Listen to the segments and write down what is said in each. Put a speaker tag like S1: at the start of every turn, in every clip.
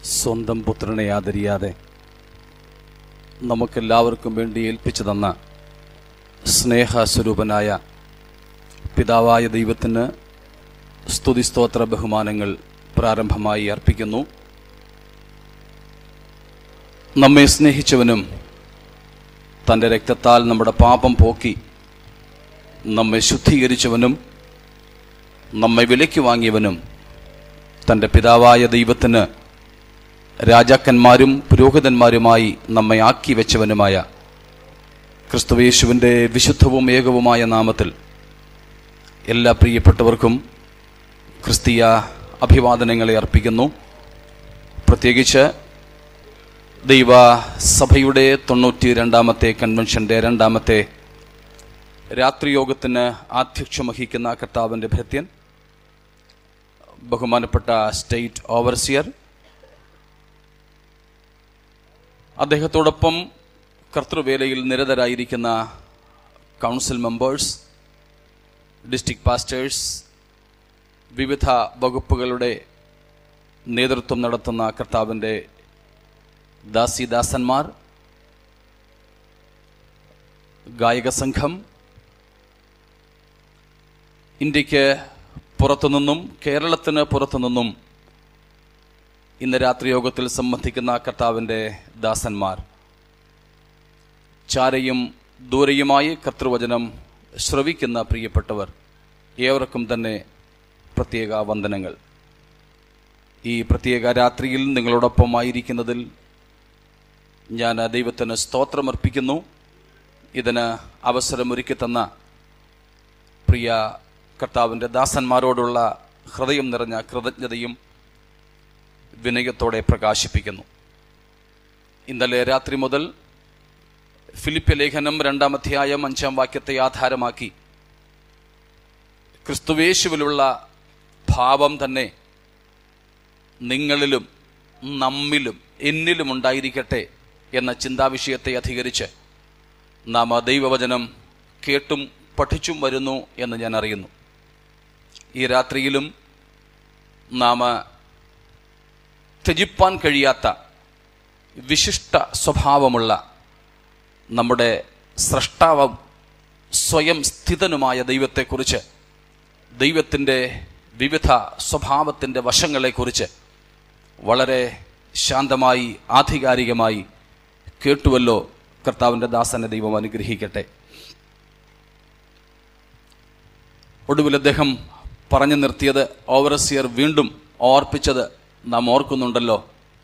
S1: സ്വന്തം പുത്രനെ ആദരിയാതെ നമുക്കെല്ലാവർക്കും വേണ്ടി ഏൽപ്പിച്ചു തന്ന സ്നേഹസ്വരൂപനായ പിതാവായ ദൈവത്തിന് സ്തുതിസ്തോത്ര ബഹുമാനങ്ങൾ പ്രാരംഭമായി അർപ്പിക്കുന്നു നമ്മെ സ്നേഹിച്ചവനും തൻ്റെ രക്തത്താൽ നമ്മുടെ പാപം പോക്കി നമ്മെ ശുദ്ധീകരിച്ചവനും നമ്മെ വിലയ്ക്ക് വാങ്ങിയവനും തൻ്റെ പിതാവായ ദൈവത്തിന് രാജാക്കന്മാരും പുരോഹിതന്മാരുമായി നമ്മെ ആക്കി വെച്ചവനുമായ ക്രിസ്തുവേശുവിൻ്റെ വിശുദ്ധവും ഏകവുമായ നാമത്തിൽ എല്ലാ പ്രിയപ്പെട്ടവർക്കും ക്രിസ്തീയ അഭിവാദനങ്ങളെ അർപ്പിക്കുന്നു പ്രത്യേകിച്ച് ദൈവ സഭയുടെ തൊണ്ണൂറ്റി രണ്ടാമത്തെ കൺവെൻഷന്റെ രണ്ടാമത്തെ രാത്രിയോഗത്തിന് ആധ്യക്ഷം വഹിക്കുന്ന കർത്താവിൻ്റെ ഭൃത്യൻ ബഹുമാനപ്പെട്ട സ്റ്റേറ്റ് ഓവർസിയർ അദ്ദേഹത്തോടൊപ്പം കർത്തൃവേലയിൽ നിരതരായിരിക്കുന്ന കൗൺസിൽ മെമ്പേഴ്സ് ഡിസ്ട്രിക്ട് പാസ്റ്റേഴ്സ് വിവിധ വകുപ്പുകളുടെ നേതൃത്വം നടത്തുന്ന കർത്താവിൻ്റെ ദാസിദാസന്മാർ ഗായക സംഘം ഇന്ത്യക്ക് പുറത്തുനിന്നും കേരളത്തിന് പുറത്തുനിന്നും ഇന്ന് രാത്രി യോഗത്തിൽ സംബന്ധിക്കുന്ന കർത്താവിൻ്റെ ദാസന്മാർ ചാരയും ദൂരയുമായി കർത്തൃവചനം ശ്രവിക്കുന്ന പ്രിയപ്പെട്ടവർ ഏവർക്കും തന്നെ പ്രത്യേക വന്ദനങ്ങൾ ഈ പ്രത്യേക രാത്രിയിൽ നിങ്ങളോടൊപ്പമായിരിക്കുന്നതിൽ ഞാൻ ദൈവത്തിന് സ്തോത്രമർപ്പിക്കുന്നു ഇതിന് അവസരമൊരുക്കി തന്ന പ്രിയ കർത്താവിൻ്റെ ദാസന്മാരോടുള്ള ഹൃദയം നിറഞ്ഞ കൃതജ്ഞതയും വിനയത്തോടെ പ്രകാശിപ്പിക്കുന്നു ഇന്നലെ രാത്രി മുതൽ ഫിലിപ്പ് ലേഖനം രണ്ടാം അധ്യായം അഞ്ചാം വാക്യത്തെ ആധാരമാക്കി ക്രിസ്തുവേശുവിലുള്ള ഭാവം തന്നെ നിങ്ങളിലും നമ്മിലും എന്നിലും ഉണ്ടായിരിക്കട്ടെ എന്ന ചിന്താവിഷയത്തെ അധികരിച്ച് നാം ആ ദൈവവചനം കേട്ടും പഠിച്ചും വരുന്നു എന്ന് ഞാൻ അറിയുന്നു ഈ രാത്രിയിലും നാം ത്യജിപ്പാൻ കഴിയാത്ത വിശിഷ്ട സ്വഭാവമുള്ള നമ്മുടെ സ്രഷ്ടാവും സ്വയം സ്ഥിതനുമായ ദൈവത്തെക്കുറിച്ച് ദൈവത്തിൻ്റെ വിവിധ സ്വഭാവത്തിൻ്റെ വശങ്ങളെക്കുറിച്ച് വളരെ ശാന്തമായി ആധികാരികമായി കേട്ടുവല്ലോ കർത്താവിൻ്റെ ദാസനെ ദൈവം അനുഗ്രഹിക്കട്ടെ ഒടുവിൽ അദ്ദേഹം പറഞ്ഞു നിർത്തിയത് ഓവറസിയർ വീണ്ടും ഓർപ്പിച്ചത് നാം ഓർക്കുന്നുണ്ടല്ലോ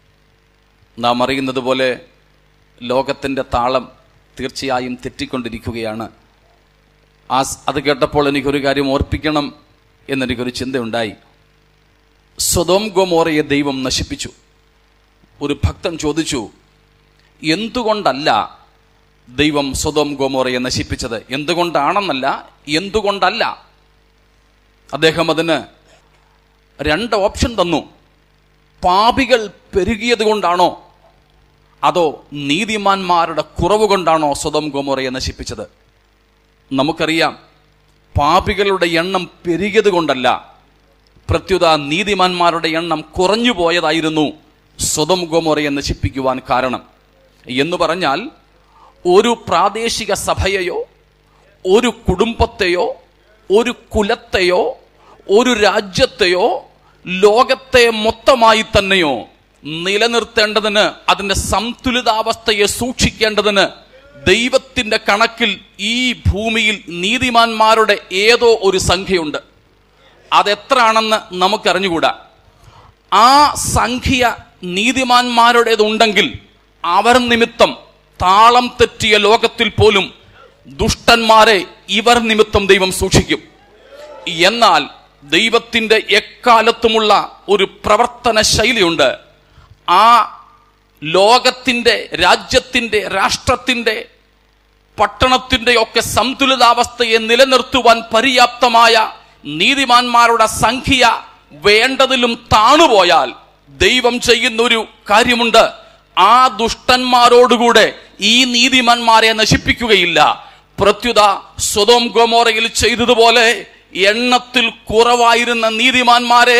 S1: നാം അറിയുന്നത് പോലെ ലോകത്തിൻ്റെ താളം തീർച്ചയായും തെറ്റിക്കൊണ്ടിരിക്കുകയാണ് ആ അത് കേട്ടപ്പോൾ എനിക്കൊരു കാര്യം ഓർപ്പിക്കണം എന്നെനിക്കൊരു ചിന്തയുണ്ടായി സ്വതോം ഗോമോറയെ ദൈവം നശിപ്പിച്ചു ഒരു ഭക്തൻ ചോദിച്ചു എന്തുകൊണ്ടല്ല ദൈവം സ്വതോം ഗോമോറയെ നശിപ്പിച്ചത് എന്തുകൊണ്ടാണെന്നല്ല എന്തുകൊണ്ടല്ല അദ്ദേഹം അതിന് രണ്ട് ഓപ്ഷൻ തന്നു പാപികൾ പെരുകിയത് കൊണ്ടാണോ അതോ നീതിമാന്മാരുടെ കുറവ് കൊണ്ടാണോ സ്വതം ഗോമോറയെ നശിപ്പിച്ചത് നമുക്കറിയാം പാപികളുടെ എണ്ണം പെരുകിയത് കൊണ്ടല്ല പ്രത്യുത നീതിമാന്മാരുടെ എണ്ണം കുറഞ്ഞു പോയതായിരുന്നു സ്വതം ഗോമോറയെ നശിപ്പിക്കുവാൻ കാരണം എന്ന് പറഞ്ഞാൽ ഒരു പ്രാദേശിക സഭയെയോ ഒരു കുടുംബത്തെയോ ഒരു കുലത്തെയോ ഒരു രാജ്യത്തെയോ ലോകത്തെ മൊത്തമായി തന്നെയോ നിലനിർത്തേണ്ടതിന് അതിന്റെ സന്തുലിതാവസ്ഥയെ സൂക്ഷിക്കേണ്ടതിന് ദൈവത്തിന്റെ കണക്കിൽ ഈ ഭൂമിയിൽ നീതിമാന്മാരുടെ ഏതോ ഒരു സംഖ്യയുണ്ട് അതെത്രയാണെന്ന് നമുക്കറിഞ്ഞുകൂടാ ആ സംഖ്യ നീതിമാന്മാരുടേതുണ്ടെങ്കിൽ അവർ നിമിത്തം താളം തെറ്റിയ ലോകത്തിൽ പോലും ദുഷ്ടന്മാരെ ഇവർ നിമിത്തം ദൈവം സൂക്ഷിക്കും എന്നാൽ ദൈവത്തിന്റെ എക്കാലത്തുമുള്ള ഒരു പ്രവർത്തന ശൈലിയുണ്ട് ആ ലോകത്തിന്റെ രാജ്യത്തിന്റെ രാഷ്ട്രത്തിന്റെ പട്ടണത്തിന്റെ ഒക്കെ സന്തുലിതാവസ്ഥയെ നിലനിർത്തുവാൻ പര്യാപ്തമായ നീതിമാന്മാരുടെ സംഖ്യ വേണ്ടതിലും താണുപോയാൽ ദൈവം ചെയ്യുന്നൊരു കാര്യമുണ്ട് ആ ദുഷ്ടന്മാരോടുകൂടെ ഈ നീതിമാന്മാരെ നശിപ്പിക്കുകയില്ല പ്രത്യുത സ്വതോം ഗോമോറയിൽ ചെയ്തതുപോലെ എണ്ണത്തിൽ കുറവായിരുന്ന നീതിമാന്മാരെ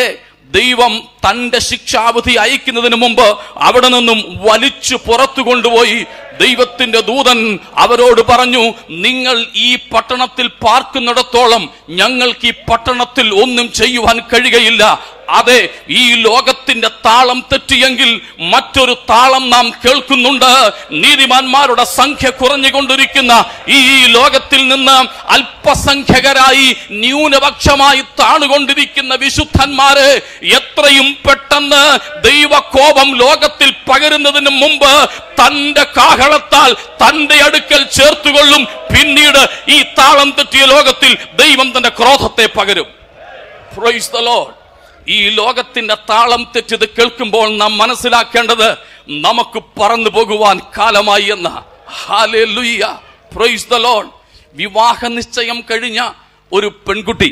S1: ദൈവം തന്റെ ശിക്ഷാവിധി അയക്കുന്നതിന് മുമ്പ് അവിടെ നിന്നും വലിച്ചു പുറത്തു കൊണ്ടുപോയി ദൈവത്തിന്റെ ദൂതൻ അവരോട് പറഞ്ഞു നിങ്ങൾ ഈ പട്ടണത്തിൽ പാർക്കുന്നിടത്തോളം ഞങ്ങൾക്ക് ഈ പട്ടണത്തിൽ ഒന്നും ചെയ്യുവാൻ കഴിയുകയില്ല അതെ ഈ ലോകത്തിന്റെ താളം തെറ്റിയെങ്കിൽ മറ്റൊരു താളം നാം കേൾക്കുന്നുണ്ട് നീതിമാന്മാരുടെ സംഖ്യ കുറഞ്ഞുകൊണ്ടിരിക്കുന്ന ഈ ലോകത്തിൽ നിന്ന് അല്പസംഖ്യകരായി ന്യൂനപക്ഷമായി താണുകൊണ്ടിരിക്കുന്ന വിശുദ്ധന്മാര് എത്രയും പെട്ടെന്ന് ദൈവകോപം ലോകത്തിൽ പകരുന്നതിന് മുമ്പ് തന്റെ കാഹളത്താൽ തന്റെ അടുക്കൽ ചേർത്തുകൊള്ളും പിന്നീട് ഈ താളം തെറ്റിയ ലോകത്തിൽ ദൈവം തന്റെ ക്രോധത്തെ പകരും Praise the Lord. ഈ ലോകത്തിന്റെ താളം തെറ്റിത് കേൾക്കുമ്പോൾ നാം മനസ്സിലാക്കേണ്ടത് നമുക്ക് പറന്നു പോകുവാൻ കാലമായി എന്ന ഹാലേലുയ്യ പ്രൈസ് ദ ലോഡ് വിവാഹ നിശ്ചയം കഴിഞ്ഞ ഒരു പെൺകുട്ടി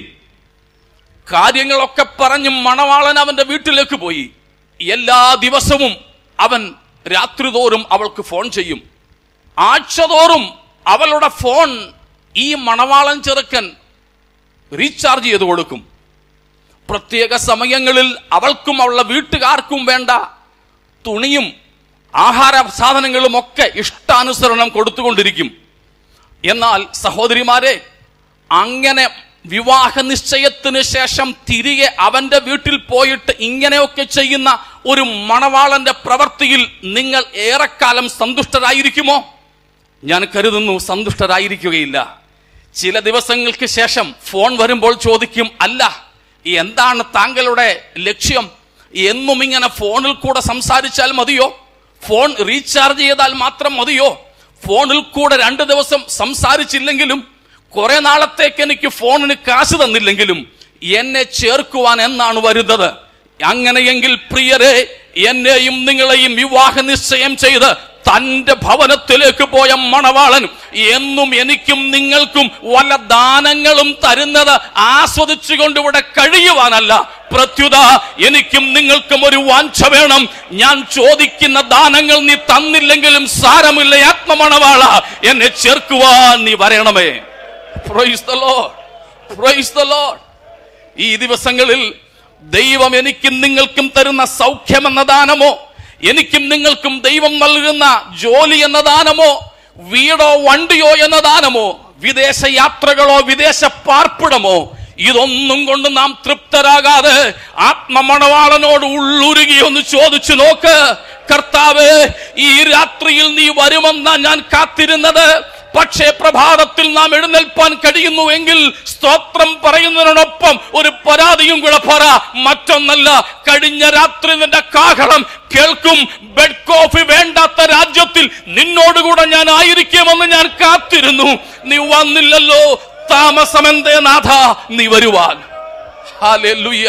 S1: കാര്യങ്ങളൊക്കെ പറഞ്ഞ് മണവാളൻ അവന്റെ വീട്ടിലേക്ക് പോയി എല്ലാ ദിവസവും അവൻ രാത്രിതോറും അവൾക്ക് ഫോൺ ചെയ്യും ആഴ്ചതോറും അവളുടെ ഫോൺ ഈ മണവാളൻ ചെറുക്കൻ റീചാർജ് ചെയ്ത് കൊടുക്കും പ്രത്യേക സമയങ്ങളിൽ അവൾക്കും അവളുടെ വീട്ടുകാർക്കും വേണ്ട തുണിയും ആഹാര സാധനങ്ങളും ഒക്കെ ഇഷ്ടാനുസരണം കൊടുത്തുകൊണ്ടിരിക്കും എന്നാൽ സഹോദരിമാരെ അങ്ങനെ വിവാഹ നിശ്ചയത്തിന് ശേഷം തിരികെ അവന്റെ വീട്ടിൽ പോയിട്ട് ഇങ്ങനെയൊക്കെ ചെയ്യുന്ന ഒരു മണവാളന്റെ പ്രവൃത്തിയിൽ നിങ്ങൾ ഏറെക്കാലം സന്തുഷ്ടരായിരിക്കുമോ ഞാൻ കരുതുന്നു സന്തുഷ്ടരായിരിക്കുകയില്ല ചില ദിവസങ്ങൾക്ക് ശേഷം ഫോൺ വരുമ്പോൾ ചോദിക്കും അല്ല എന്താണ് താങ്കളുടെ ലക്ഷ്യം എന്നും ഇങ്ങനെ ഫോണിൽ കൂടെ സംസാരിച്ചാൽ മതിയോ ഫോൺ റീചാർജ് ചെയ്താൽ മാത്രം മതിയോ ഫോണിൽ കൂടെ രണ്ട് ദിവസം സംസാരിച്ചില്ലെങ്കിലും കുറെ നാളത്തേക്ക് എനിക്ക് ഫോണിന് കാശ് തന്നില്ലെങ്കിലും എന്നെ ചേർക്കുവാൻ എന്നാണ് വരുന്നത് അങ്ങനെയെങ്കിൽ പ്രിയരെ എന്നെയും നിങ്ങളെയും വിവാഹ നിശ്ചയം ചെയ്ത് തന്റെ ഭവനത്തിലേക്ക് പോയ മണവാളൻ എന്നും എനിക്കും നിങ്ങൾക്കും വല്ല ദാനങ്ങളും തരുന്നത് ആസ്വദിച്ചുകൊണ്ട് ഇവിടെ കഴിയുവാനല്ല പ്രത്യുത എനിക്കും നിങ്ങൾക്കും ഒരു വാഞ്ച വേണം ഞാൻ ചോദിക്കുന്ന ദാനങ്ങൾ നീ തന്നില്ലെങ്കിലും സാരമില്ല ആത്മമണവാള എന്നെ ചേർക്കുവാൻ നീ വരണമേ Praise the Lord. Praise the Lord. ഈ ദിവസങ്ങളിൽ ദൈവം എനിക്കും നിങ്ങൾക്കും തരുന്ന സൗഖ്യം എന്ന ദാനമോ എനിക്കും നിങ്ങൾക്കും ദൈവം നൽകുന്ന ജോലി എന്ന ദാനമോ വീടോ വണ്ടിയോ എന്ന ദാനമോ വിദേശ യാത്രകളോ വിദേശ പാർപ്പിടമോ ഇതൊന്നും കൊണ്ട് നാം തൃപ്തരാകാതെ ആത്മമണവാളനോട് ഉള്ളുരുകി ഒന്ന് ചോദിച്ചു നോക്ക് കർത്താവ് ഈ രാത്രിയിൽ നീ വരുമെന്ന ഞാൻ കാത്തിരുന്നത് പക്ഷേ പ്രഭാതത്തിൽ നാം എഴുന്നേൽപ്പാൻ കഴിയുന്നുവെങ്കിൽ സ്തോത്രം പറയുന്നതിനോടൊപ്പം ഒരു പരാതിയും കൂടെ പറ മറ്റൊന്നല്ല കഴിഞ്ഞ രാത്രി നിന്റെ കാഹളം കേൾക്കും ബെഡ് കോഫി വേണ്ടാത്ത രാജ്യത്തിൽ നിന്നോടുകൂടെ ഞാൻ ആയിരിക്കുമെന്ന് ഞാൻ കാത്തിരുന്നു നീ വന്നില്ലല്ലോ താമസമെന്തേ നാഥ നീ വരുവാൻ ഹാലെലുയ്യ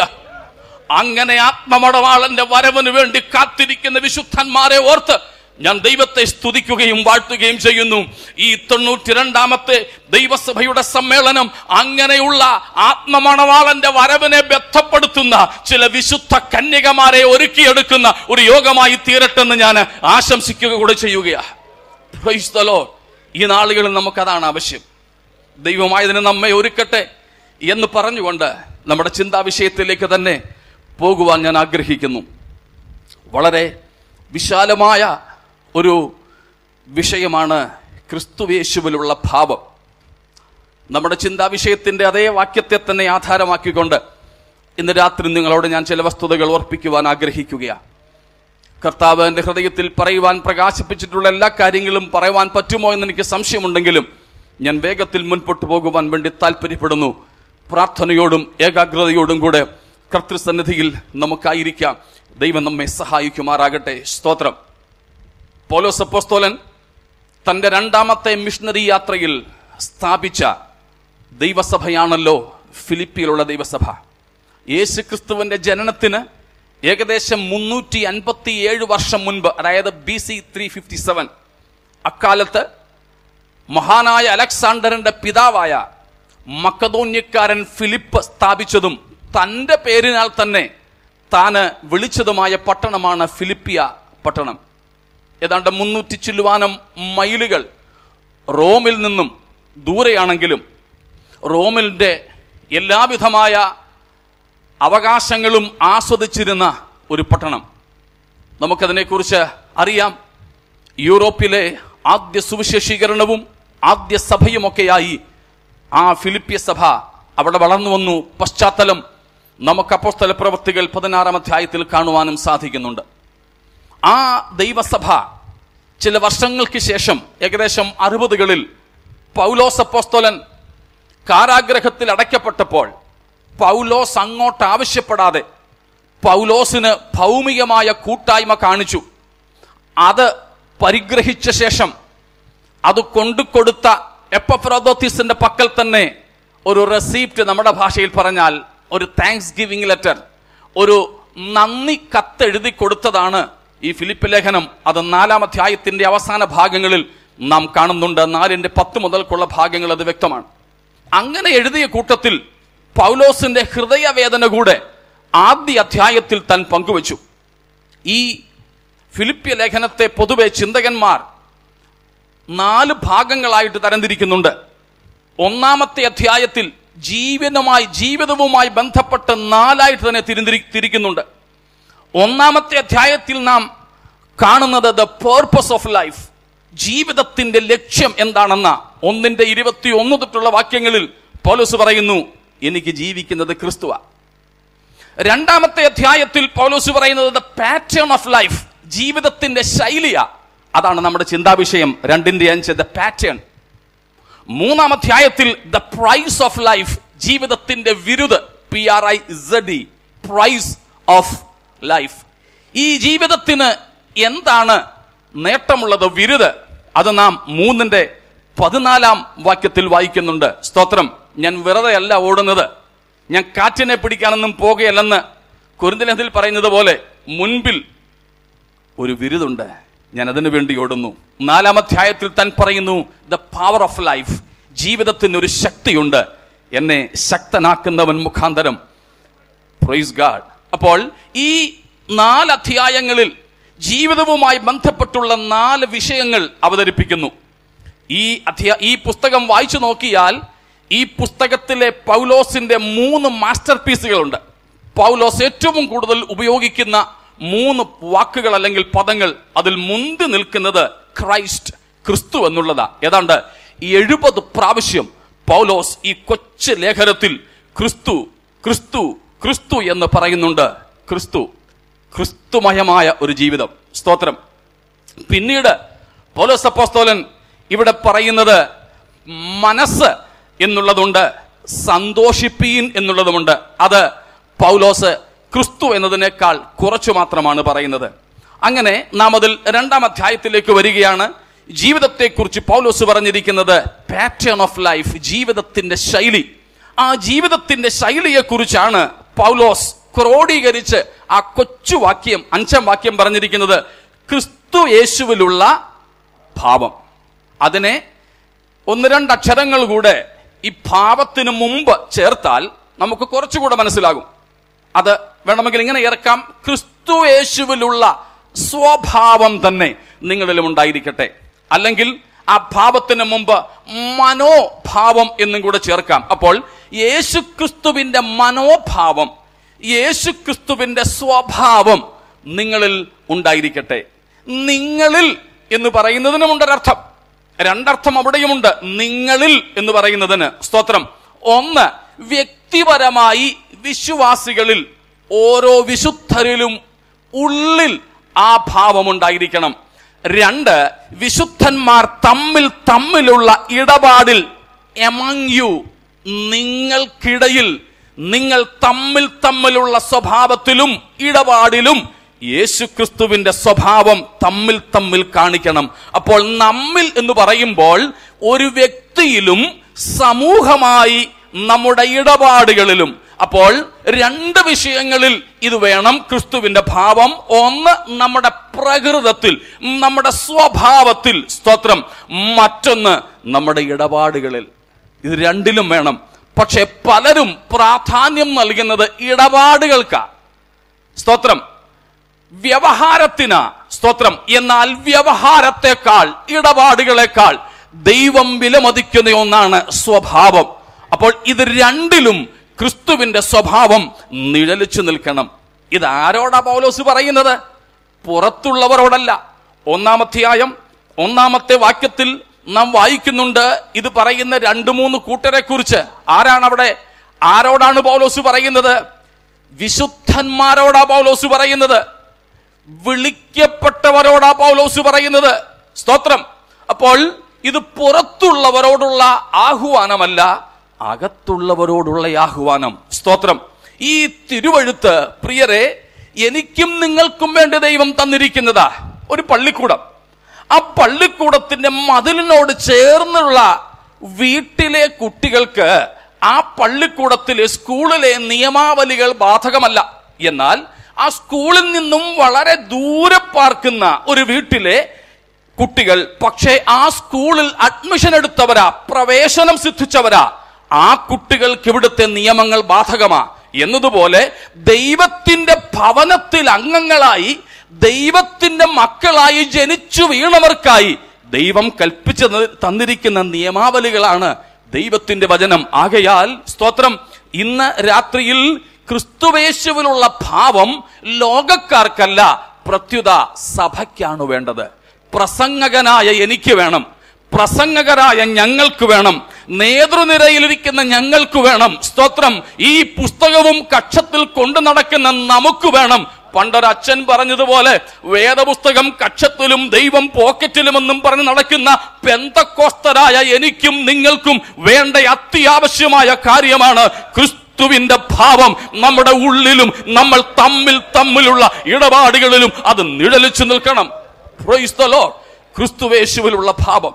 S1: അങ്ങനെ ആത്മമടവാളന്റെ വരവിന് വേണ്ടി കാത്തിരിക്കുന്ന വിശുദ്ധന്മാരെ ഓർത്ത് ഞാൻ ദൈവത്തെ സ്തുതിക്കുകയും വാഴ്ത്തുകയും ചെയ്യുന്നു ഈ തൊണ്ണൂറ്റി രണ്ടാമത്തെ ദൈവസഭയുടെ സമ്മേളനം അങ്ങനെയുള്ള ആത്മമണവാളന്റെ വരവിനെ ബന്ധപ്പെടുത്തുന്ന ചില വിശുദ്ധ കന്യകമാരെ ഒരുക്കിയെടുക്കുന്ന ഒരു യോഗമായി തീരട്ടെന്ന് ഞാൻ ആശംസിക്കുക കൂടെ ചെയ്യുകയാ Praise the Lord. ഈ നാളുകളിൽ നമുക്കതാണ് ആവശ്യം ദൈവമായതിന് നമ്മെ ഒരുക്കട്ടെ എന്ന് പറഞ്ഞുകൊണ്ട് നമ്മുടെ ചിന്താ വിഷയത്തിലേക്ക് തന്നെ പോകുവാൻ ഞാൻ ആഗ്രഹിക്കുന്നു വളരെ വിശാലമായ ഒരു വിഷയമാണ് ക്രിസ്തുവേശുവിലുള്ള ഭാവം നമ്മുടെ ചിന്താ വിഷയത്തിന്റെ അതേ വാക്യത്തെ തന്നെ ആധാരമാക്കിക്കൊണ്ട് ഇന്ന് രാത്രി നിങ്ങളോട് ഞാൻ ചില വസ്തുതകൾ ഓർപ്പിക്കുവാൻ ആഗ്രഹിക്കുകയാണ് കർത്താവ് എൻ്റെ ഹൃദയത്തിൽ പറയുവാൻ പ്രകാശിപ്പിച്ചിട്ടുള്ള എല്ലാ കാര്യങ്ങളും പറയുവാൻ പറ്റുമോ എന്ന് എനിക്ക് സംശയമുണ്ടെങ്കിലും ഞാൻ വേഗത്തിൽ മുൻപോട്ട് പോകുവാൻ വേണ്ടി താല്പര്യപ്പെടുന്നു പ്രാർത്ഥനയോടും ഏകാഗ്രതയോടും കൂടെ കർത്തൃസന്നിധിയിൽ നമുക്കായിരിക്കാം ദൈവം നമ്മെ സഹായിക്കുമാറാകട്ടെ സ്തോത്രം പോലോസ് അപ്പോസ്തോലൻ തന്റെ രണ്ടാമത്തെ മിഷണറി യാത്രയിൽ സ്ഥാപിച്ച ദൈവസഭയാണല്ലോ ഫിലിപ്പിയിലുള്ള ദൈവസഭ യേശു ക്രിസ്തുവിന്റെ ജനനത്തിന് ഏകദേശം മുന്നൂറ്റി അൻപത്തി ഏഴ് വർഷം മുൻപ് അതായത് B C three fifty seven അക്കാലത്ത് മഹാനായ അലക്സാണ്ടറിന്റെ പിതാവായ മക്കതോന്യക്കാരൻ ഫിലിപ്പ് സ്ഥാപിച്ചതും തന്റെ പേരിനാൽ തന്നെ താന് വിളിച്ചതുമായ പട്ടണമാണ് ഫിലിപ്പിയ പട്ടണം ഏതാണ്ട് മുന്നൂറ്റി ചില്ലുവാനം മൈലുകൾ റോമിൽ നിന്നും ദൂരെയാണെങ്കിലും റോമിന്റെ എല്ലാവിധമായ അവകാശങ്ങളും ആസ്വദിച്ചിരുന്ന ഒരു പട്ടണം നമുക്കതിനെക്കുറിച്ച് അറിയാം യൂറോപ്പിലെ ആദ്യ സുവിശേഷീകരണവും ആദ്യ സഭയുമൊക്കെയായി ആ ഫിലിപ്പിയ സഭ അവിടെ വളർന്നു വന്നു പശ്ചാത്തലം നമുക്ക് അപ്പോസ്തല പ്രവൃത്തികൾ പതിനാറാം അധ്യായത്തിൽ കാണുവാനും സാധിക്കുന്നുണ്ട് ആ ദൈവസഭ ചില വർഷങ്ങൾക്ക് ശേഷം ഏകദേശം അറുപതുകളിൽ പൗലോസ് അപ്പോസ്തോലൻ കാരാഗ്രഹത്തിൽ അടയ്ക്കപ്പെട്ടപ്പോൾ പൗലോസ് അങ്ങോട്ട് ആവശ്യപ്പെടാതെ പൗലോസിന് ഭൗമികമായ കൂട്ടായ്മ കാണിച്ചു അത് പരിഗ്രഹിച്ച ശേഷം അത് കൊണ്ടുകൊടുത്ത എപ്പഫ്രോദോത്തിസിന്റെ പക്കൽ തന്നെ ഒരു റെസീപ്റ്റ് നമ്മുടെ ഭാഷയിൽ പറഞ്ഞാൽ ഒരു താങ്ക്സ് ഗിവിംഗ് ലെറ്റർ ഒരു നന്ദി കത്തെഴുതി കൊടുത്തതാണ് ഈ ഫിലിപ്പ് ലേഖനം അത് നാലാം അധ്യായത്തിന്റെ അവസാന ഭാഗങ്ങളിൽ നാം കാണുന്നുണ്ട് നാലിന്റെ പത്ത് മുതൽക്കുള്ള ഭാഗങ്ങൾ അത് വ്യക്തമാണ് അങ്ങനെ എഴുതിയ കൂട്ടത്തിൽ പൗലോസിന്റെ ഹൃദയവേദന കൂടെ ആദ്യ അധ്യായത്തിൽ താൻ പങ്കുവച്ചു ഈ ഫിലിപ്പിയ ലേഖനത്തെ പൊതുവെ ചിന്തകന്മാർ നാല് ഭാഗങ്ങളായിട്ട് തരംതിരിക്കുന്നുണ്ട് ഒന്നാമത്തെ അധ്യായത്തിൽ ജീവനുമായി ജീവിതവുമായി ബന്ധപ്പെട്ട് നാലായിട്ട് തന്നെ തിരിന്തിരി തിരിക്കുന്നുണ്ട് ഒന്നാമത്തെ അധ്യായത്തിൽ നാം കാണുന്നത് ദ പേർപ്പസ് ഓഫ് ലൈഫ് ജീവിതത്തിന്റെ ലക്ഷ്യം എന്താണെന്ന ഒന്നിന്റെ ഇരുപത്തി ഒന്ന് തൊട്ടുള്ള വാക്യങ്ങളിൽ പൗലോസ് പറയുന്നു എനിക്ക് ജീവിക്കുന്നത് ക്രിസ്തുവ രണ്ടാമത്തെ അധ്യായത്തിൽ പൗലോസ് പറയുന്നത് ദ പാറ്റേൺ ഓഫ് ലൈഫ് ജീവിതത്തിന്റെ ശൈലിയ അതാണ് നമ്മുടെ ചിന്താവിഷയം രണ്ടിന്റെ അഞ്ച് ദ പാറ്റേൺ മൂന്നാം അധ്യായത്തിൽ ദ പ്രൈസ് ഓഫ് ലൈഫ് ജീവിതത്തിന്റെ വിരുദ് P R I E price of life ഈ ജീവിതത്തിന് എന്താണ് നേട്ടമുള്ളത് വിരുദ് അത് നാം മൂന്നിന്റെ പതിനാലാം വാക്യത്തിൽ വായിക്കുന്നുണ്ട് സ്തോത്രം ഞാൻ വെറുതെ അല്ല ഓടുന്നത് ഞാൻ കാറ്റിനെ പിടിക്കാനൊന്നും പോകുകയല്ലെന്ന് കുരുന്തലത്തിൽ പറയുന്നത് പോലെ മുൻപിൽ ഒരു വിരുദുണ്ട് ഞാൻ അതിനു വേണ്ടി ഓടുന്നു നാലാം അധ്യായത്തിൽ താൻ പറയുന്നു ദ പവർ ഓഫ് ലൈഫ് ജീവിതത്തിന് ഒരു ശക്തിയുണ്ട് എന്നെ ശക്തനാക്കുന്നവൻ മുഖാന്തരം പ്രൈസ് ഗാഡ് അപ്പോൾ ഈ നാല് അധ്യായങ്ങളിൽ ജീവിതവുമായി ബന്ധപ്പെട്ടുള്ള നാല് വിഷയങ്ങൾ അവതരിപ്പിക്കുന്നു ഈ അധ്യാ ഈ പുസ്തകം വായിച്ചു നോക്കിയാൽ ഈ പുസ്തകത്തിലെ പൗലോസിന്റെ മൂന്ന് മാസ്റ്റർ പീസുകളുണ്ട് പൗലോസ് ഏറ്റവും കൂടുതൽ ഉപയോഗിക്കുന്ന മൂന്ന് വാക്കുകൾ അല്ലെങ്കിൽ പദങ്ങൾ അതിൽ മുന്തി നിൽക്കുന്നത് ക്രൈസ്റ്റ് ക്രിസ്തു എന്നുള്ളതാ ഏതാണ്ട് എഴുപത് പ്രാവശ്യം പൗലോസ് ഈ കൊച്ചു ലേഖനത്തിൽ ക്രിസ്തു ക്രിസ്തു ക്രിസ്തു എന്ന് പറയുന്നുണ്ട് ക്രിസ്തു ക്രിസ്തുമയമായ ഒരു ജീവിതം സ്തോത്രം പിന്നീട് പൗലോസ് അപ്പോസ്തോലൻ ഇവിടെ പറയുന്നത് മനസ്സ് എന്നുള്ളതുണ്ട് സന്തോഷിപ്പീൻ എന്നുള്ളതുമുണ്ട് അത് പൗലോസ് ക്രിസ്തു എന്നതിനേക്കാൾ കുറച്ചു മാത്രമാണ് പറയുന്നത് അങ്ങനെ നാം അതിൽ രണ്ടാം അധ്യായത്തിലേക്ക് വരികയാണ് ജീവിതത്തെക്കുറിച്ച് പൗലോസ് പറഞ്ഞിരിക്കുന്നത് പാറ്റേൺ ഓഫ് ലൈഫ് ജീവിതത്തിന്റെ ശൈലി ആ ജീവിതത്തിന്റെ ശൈലിയെക്കുറിച്ചാണ് പൗലോസ് ക്രോഡീകരിച്ച് ആ കൊച്ചു വാക്യം അഞ്ചാം വാക്യം പറഞ്ഞിരിക്കുന്നത് ക്രിസ്തു യേശുവിലുള്ള ഭാവം അതിനെ ഒന്ന് രണ്ട് അക്ഷരങ്ങൾ കൂടെ ഈ ഭാവത്തിന് മുമ്പ് ചേർത്താൽ നമുക്ക് കുറച്ചുകൂടെ മനസ്സിലാകും അത് വേണമെങ്കിൽ ഇങ്ങനെ ഇറക്കാം ക്രിസ്തു യേശുവിലുള്ള സ്വഭാവം തന്നെ നിങ്ങളിലും ഉണ്ടായിരിക്കട്ടെ അല്ലെങ്കിൽ ആ ഭാവത്തിന് മുമ്പ് മനോഭാവം എന്നും കൂടെ ചേർക്കാം അപ്പോൾ യേശുക്രിസ്തുവിന്റെ മനോഭാവം യേശുക്രിസ്തുവിന്റെ സ്വഭാവം നിങ്ങളിൽ ഉണ്ടായിരിക്കട്ടെ നിങ്ങളിൽ എന്ന് പറയുന്നതിനുമുണ്ടൊരർത്ഥം രണ്ടർത്ഥം അവിടെയുമുണ്ട് നിങ്ങളിൽ എന്ന് പറയുന്നതിന് സ്തോത്രം ഒന്ന് വ്യക്തിപരമായി വിശ്വാസികളിൽ ഓരോ വിശുദ്ധരിലും ഉള്ളിൽ ആ ഭാവമുണ്ടായിരിക്കണം രണ്ട് വിശുദ്ധന്മാർ തമ്മിൽ തമ്മിലുള്ള ഇടപാടിൽ എമങ് യു നിങ്ങൾക്കിടയിൽ നിങ്ങൾ തമ്മിൽ തമ്മിലുള്ള സ്വഭാവത്തിലും ഇടപാടിലും യേശുക്രിസ്തുവിന്റെ സ്വഭാവം തമ്മിൽ തമ്മിൽ കാണിക്കണം അപ്പോൾ നമ്മിൽ എന്ന് പറയുമ്പോൾ ഒരു വ്യക്തിയിലും സമൂഹമായി നമ്മുടെ ഇടപാടുകളിലും അപ്പോൾ രണ്ട് വിഷയങ്ങളിൽ ഇത് വേണം ക്രിസ്തുവിന്റെ ഭാവം ഒന്ന് നമ്മുടെ പ്രകൃതത്തിൽ നമ്മുടെ സ്വഭാവത്തിൽ സ്തോത്രം മറ്റൊന്ന് നമ്മുടെ ഇടപാടുകളിൽ ഇത് രണ്ടിലും വേണം പക്ഷെ പലരും പ്രാധാന്യം നൽകുന്നത് ഇടപാടുകൾക്കാ സ്തോത്രം വ്യവഹാരത്തിന് സ്തോത്രം എന്നാൽ വ്യവഹാരത്തെക്കാൾ ഇടപാടുകളെക്കാൾ ദൈവം വിലമതിക്കുന്ന ഒന്നാണ് സ്വഭാവം അപ്പോൾ ഇത് രണ്ടിലും ക്രിസ്തുവിന്റെ സ്വഭാവം നിഴലിച്ചു നിൽക്കണം ഇത് ആരോടാ പൗലോസ് പറയുന്നത് പുറത്തുള്ളവരോടല്ല ഒന്നാമധ്യായം ഒന്നാമത്തെ വാക്യത്തിൽ നാം വായിക്കുന്നുണ്ട് ഇത് പറയുന്ന രണ്ടു മൂന്ന് കൂട്ടരെ കുറിച്ച് ആരാണ് അവിടെ ആരോടാണ് പൗലോസ് പറയുന്നത് വിശുദ്ധന്മാരോടാ പൗലോസ് പറയുന്നത് വിളിക്കപ്പെട്ടവരോടാ പൗലോസ് പറയുന്നത് സ്തോത്രം അപ്പോൾ ഇത് പുറത്തുള്ളവരോടുള്ള ആഹ്വാനമല്ല അകത്തുള്ളവരോടുള്ള ആഹ്വാനം സ്തോത്രം ഈ തിരുവഴുത്ത് പ്രിയരെ എനിക്കും നിങ്ങൾക്കും വേണ്ടി ദൈവം തന്നിരിക്കുന്നതാ ഒരു പള്ളിക്കൂടം ആ പള്ളിക്കൂടത്തിന്റെ മതിലിനോട് ചേർന്നുള്ള വീട്ടിലെ കുട്ടികൾക്ക് ആ പള്ളിക്കൂടത്തിലെ സ്കൂളിലെ നിയമാവലികൾ ബാധകമല്ല എന്നാൽ ആ സ്കൂളിൽ നിന്നും വളരെ ദൂരെ പാർക്കുന്ന ഒരു വീട്ടിലെ കുട്ടികൾ പക്ഷേ ആ സ്കൂളിൽ അഡ്മിഷൻ എടുത്തവരാ പ്രവേശനം സിദ്ധിച്ചവരാ ആ കുട്ടികൾക്ക് ഇവിടുത്തെ നിയമങ്ങൾ ബാധകമാ എന്നതുപോലെ ദൈവത്തിന്റെ ഭവനത്തിൽ അംഗങ്ങളായി ദൈവത്തിന്റെ മക്കളായി ജനിച്ചു വീണവർക്കായി ദൈവം കൽപ്പിച്ചു തന്നിരിക്കുന്ന നിയമാവലികളാണ് ദൈവത്തിന്റെ വചനം ആകയാൽ സ്തോത്രം ഇന്ന് രാത്രിയിൽ ക്രിസ്തുവേശുവിലുള്ള ഭാവം ലോകക്കാർക്കല്ല പ്രത്യുത സഭയ്ക്കാണ് വേണ്ടത് പ്രസംഗകനായ എനിക്ക് വേണം പ്രസംഗകരായ ഞങ്ങൾക്ക് വേണം നേതൃനിരയിലിരിക്കുന്ന ഞങ്ങൾക്ക് വേണം സ്തോത്രം ഈ പുസ്തകവും കക്ഷത്തിൽ കൊണ്ടു നടക്കുന്ന നമുക്ക് വേണം പണ്ടൊരച്ഛൻ പറഞ്ഞതുപോലെ വേദപുസ്തകം കക്ഷത്തിലും ദൈവം പോക്കറ്റിലുമെന്നും പറഞ്ഞ് നടക്കുന്ന പെന്തക്കോസ്തരായ എനിക്കും നിങ്ങൾക്കും വേണ്ട അത്യാവശ്യമായ കാര്യമാണ് ക്രിസ്തുവിന്റെ ഭാവം നമ്മുടെ ഉള്ളിലും നമ്മൾ തമ്മിൽ തമ്മിലുള്ള ഇടപാടുകളിലും അത് നിഴലിച്ചു നിൽക്കണം Praise the Lord. ക്രിസ്തുവേശുവിലുള്ള ഭാവം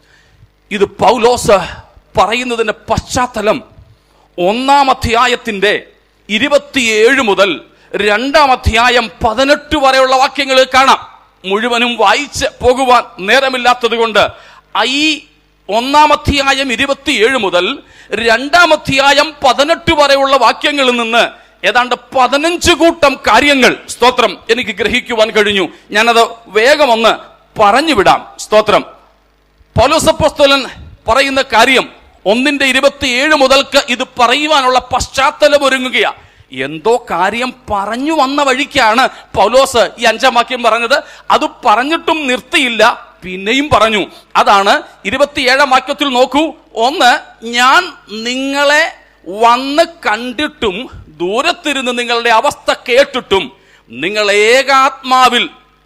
S1: ഇത് പൗലോസ് പറയുന്നതിന്റെ പശ്ചാത്തലം ഒന്നാം അധ്യായത്തിന്റെ ഇരുപത്തിയേഴ് മുതൽ രണ്ടാം അധ്യായം പതിനെട്ട് വരെയുള്ള വാക്യങ്ങൾ കാണാം മുഴുവനും വായിച്ച് പോകുവാൻ നേരമില്ലാത്തത് കൊണ്ട് ഈ ഒന്നാം അധ്യായം ഇരുപത്തിയേഴ് മുതൽ രണ്ടാം അധ്യായം പതിനെട്ട് വരെയുള്ള വാക്യങ്ങളിൽ നിന്ന് ഏതാണ്ട് പതിനഞ്ച് കൂട്ടം കാര്യങ്ങൾ സ്തോത്രം എനിക്ക് ഗ്രഹിക്കുവാൻ കഴിഞ്ഞു ഞാനത് വേഗം ഒന്ന് പറഞ്ഞു വിടാം സ്തോത്രം പൗലോസപ്പോസ്തലൻ പറയുന്ന കാര്യം ഒന്നിന്റെ ഇരുപത്തിയേഴ് മുതൽക്ക് ഇത് പറയുവാനുള്ള പശ്ചാത്തലം ഒരുങ്ങുകയാ എന്തോ കാര്യം പറഞ്ഞു വന്ന വഴിക്കാണ് പൗലോസ് ഈ അഞ്ചാം വാക്യം പറഞ്ഞത് അത് പറഞ്ഞിട്ടും നിർത്തിയില്ല പിന്നെയും പറഞ്ഞു അതാണ് ഇരുപത്തിയേഴാം വാക്യത്തിൽ നോക്കൂ ഒന്ന് ഞാൻ നിങ്ങളെ വന്ന് കണ്ടിട്ടും ദൂരത്തിരുന്ന് നിങ്ങളുടെ അവസ്ഥ കേട്ടിട്ടും നിങ്ങൾ ഏകാത്മാവിൽ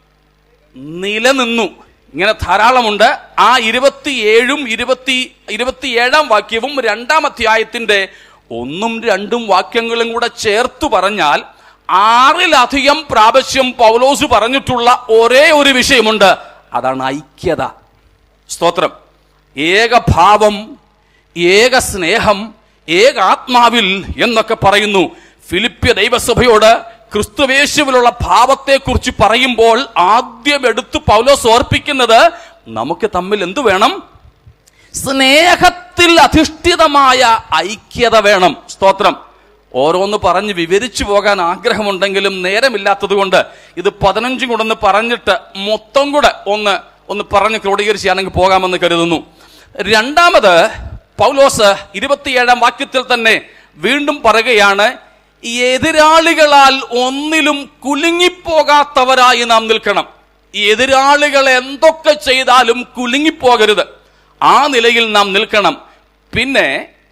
S1: നിലനിന്നു ഇങ്ങനെ ധാരാളമുണ്ട് ആ ഇരുപത്തിയേഴും ഇരുപത്തി ഇരുപത്തിയേഴാം വാക്യവും രണ്ടാം അധ്യായത്തിന്റെ ഒന്നും രണ്ടും വാക്യങ്ങളും കൂടെ ചേർത്തു പറഞ്ഞാൽ ആറിലധികം പ്രാവശ്യം പൗലോസ് പറഞ്ഞിട്ടുള്ള ഒരേ ഒരു വിഷയമുണ്ട് അതാണ് ഐക്യത സ്തോത്രം ഏകഭാവം ഏക സ്നേഹം ഏകാത്മാവിൽ എന്നൊക്കെ പറയുന്നു ഫിലിപ്പ്യ ദൈവസഭയോട് ക്രിസ്തുവേശുവിലുള്ള ഭാവത്തെക്കുറിച്ച് പറയുമ്പോൾ ആദ്യം എടുത്ത് പൗലോസ് ഓർപ്പിക്കുന്നത് നമുക്ക് തമ്മിൽ എന്തു വേണം സ്നേഹത്തിൽ അധിഷ്ഠിതമായ ഐക്യത വേണം സ്തോത്രം ഓരോന്ന് പറഞ്ഞ് വിവരിച്ചു പോകാൻ ആഗ്രഹമുണ്ടെങ്കിലും നേരമില്ലാത്തത് കൊണ്ട് ഇത് പതിനഞ്ചും കൂടെ ഒന്ന് പറഞ്ഞിട്ട് മൊത്തം കൂടെ ഒന്ന് ഒന്ന് പറഞ്ഞ് ക്രോഡീകരിച്ചാണെങ്കിൽ പോകാമെന്ന് കരുതുന്നു രണ്ടാമത് പൗലോസ് ഇരുപത്തിയേഴാം വാക്യത്തിൽ തന്നെ വീണ്ടും പറയുകയാണ് എതിരാളികളാൽ ഒന്നിലും കുലുങ്ങിപ്പോകാത്തവരായി നാം നിൽക്കണം ഈ എതിരാളികൾ എന്തൊക്കെ ചെയ്താലും കുലുങ്ങിപ്പോകരുത് ആ നിലയിൽ നാം നിൽക്കണം പിന്നെ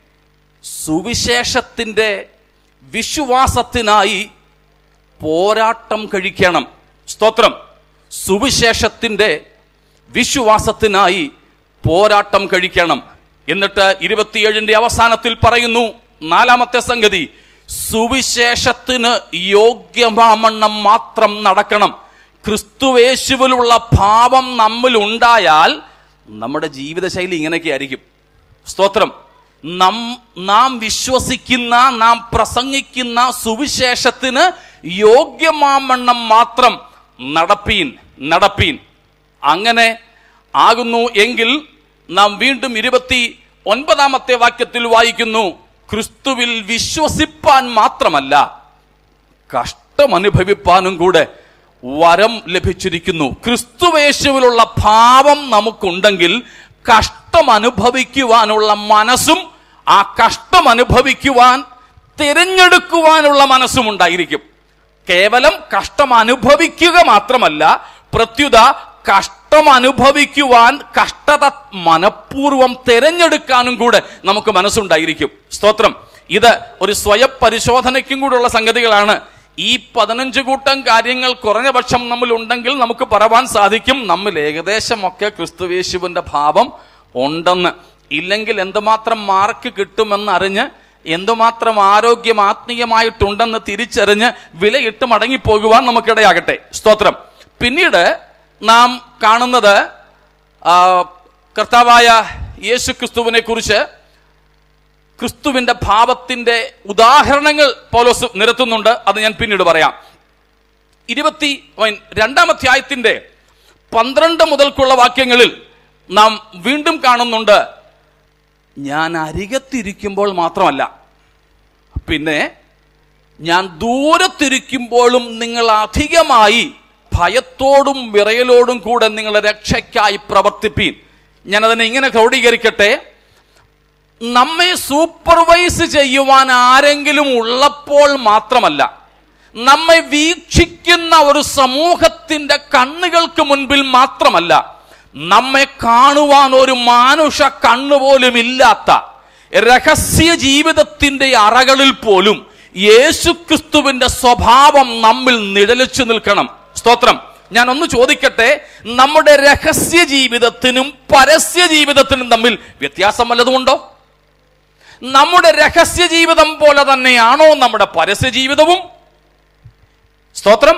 S1: സുവിശേഷത്തിന്റെ വിശ്വാസത്തിനായി പോരാട്ടം കഴിക്കണം സ്തോത്രം സുവിശേഷത്തിന്റെ വിശ്വാസത്തിനായി പോരാട്ടം കഴിക്കണം എന്നിട്ട് ഇരുപത്തിയേഴിന്റെ അവസാനത്തിൽ പറയുന്നു നാലാമത്തെ സംഗതി സുവിശേഷത്തിന് യോഗ്യമാമണ്ണം മാത്രം നടക്കണം ക്രിസ്തുവേശുവിലുള്ള ഭാവം നമ്മിൽ ഉണ്ടായാൽ നമ്മുടെ ജീവിതശൈലി ഇങ്ങനെയൊക്കെ ആയിരിക്കും സ്തോത്രം നം നാം വിശ്വസിക്കുന്ന നാം പ്രസംഗിക്കുന്ന സുവിശേഷത്തിന് യോഗ്യമാമണ്ണം മാത്രം നടപ്പീൻ നടപ്പീൻ അങ്ങനെ ആകുന്നു എങ്കിൽ നാം വീണ്ടും ഇരുപത്തി ഒൻപതാമത്തെ വാക്യത്തിൽ വായിക്കുന്നു ക്രിസ്തുവിൽ വിശ്വസിപ്പാൻ മാത്രമല്ല കഷ്ടമനുഭവിപ്പാനും കൂടെ വരം ലഭിച്ചിരിക്കുന്നു ക്രിസ്തുവേശുവിലുള്ള ഭാവം നമുക്കുണ്ടെങ്കിൽ കഷ്ടം അനുഭവിക്കുവാനുള്ള മനസ്സും ആ കഷ്ടം അനുഭവിക്കുവാൻ തിരഞ്ഞെടുക്കുവാനുള്ള മനസ്സും ഉണ്ടായിരിക്കും കേവലം കഷ്ടം അനുഭവിക്കുക മാത്രമല്ല പ്രത്യുത കഷ്ടം അനുഭവിക്കുവാൻ കഷ്ടത മനഃപൂർവം തിരഞ്ഞെടുക്കാനും കൂടെ നമുക്ക് മനസ്സുണ്ടായിരിക്കും സ്തോത്രം ഇത് ഒരു സ്വയം പരിശോധനയ്ക്കും കൂടെയുള്ള സംഗതികളാണ് ഈ പതിനഞ്ച് കൂട്ടം കാര്യങ്ങൾ കുറഞ്ഞ പക്ഷം നമ്മൾ ഉണ്ടെങ്കിൽ നമുക്ക് പറവാൻ സാധിക്കും നമ്മൾ ഏകദേശമൊക്കെ ക്രിസ്തുവേശുവിന്റെ ഭാവം ഉണ്ടെന്ന് ഇല്ലെങ്കിൽ എന്തുമാത്രം മാർക്ക് കിട്ടുമെന്ന് അറിഞ്ഞ് എന്തുമാത്രം ആരോഗ്യം ആത്മീയമായിട്ടുണ്ടെന്ന് തിരിച്ചറിഞ്ഞ് വിലയിട്ട് മടങ്ങിപ്പോകുവാൻ നമുക്കിടയാകട്ടെ സ്തോത്രം പിന്നീട് നാം കാണുന്നത് ആ, കർത്താവായ യേശു ക്രിസ്തുവിനെ കുറിച്ച് ക്രിസ്തുവിന്റെ ഭാവത്തിന്റെ ഉദാഹരണങ്ങൾ പൗലോസ് നിരത്തുന്നുണ്ട് അത് ഞാൻ പിന്നീട് പറയാം ഇരുപത്തി വൈൻ- രണ്ടാം അധ്യായത്തിന്റെ പന്ത്രണ്ട് മുതൽക്കുള്ള വാക്യങ്ങളിൽ നാം വീണ്ടും കാണുന്നുണ്ട് ഞാൻ അരികത്തിരിക്കുമ്പോൾ മാത്രമല്ല പിന്നെ ഞാൻ ദൂരത്തിരിക്കുമ്പോഴും നിങ്ങൾ അധികമായി ഭയത്തോടും വിറയലോടും കൂടെ നിങ്ങളെ രക്ഷയ്ക്കായി പ്രവർത്തിപ്പീൻ ഞാനതിനെ ഇങ്ങനെ ക്രോഡീകരിക്കട്ടെ നമ്മെ സൂപ്പർവൈസ് ചെയ്യുവാൻ ആരെങ്കിലും ഉള്ളപ്പോൾ മാത്രമല്ല നമ്മെ വീക്ഷിക്കുന്ന ഒരു സമൂഹത്തിന്റെ കണ്ണുകൾക്ക് മുൻപിൽ മാത്രമല്ല നമ്മെ കാണുവാൻ ഒരു മാനുഷ കണ്ണുപോലും ഇല്ലാത്ത രഹസ്യ ജീവിതത്തിന്റെ അറകളിൽ പോലും യേശുക്രിസ്തുവിന്റെ സ്വഭാവം നമ്മിൽ നിഴലിച്ചു നിൽക്കണം സ്തോത്രം ഞാൻ ഒന്ന് ചോദിക്കട്ടെ നമ്മുടെ രഹസ്യ ജീവിതത്തിനും പരസ്യ ജീവിതത്തിനും തമ്മിൽ വ്യത്യാസം വല്ലതുമുണ്ടോ നമ്മുടെ രഹസ്യ ജീവിതം പോലെ തന്നെയാണോ നമ്മുടെ പരസ്യ ജീവിതവും സ്തോത്രം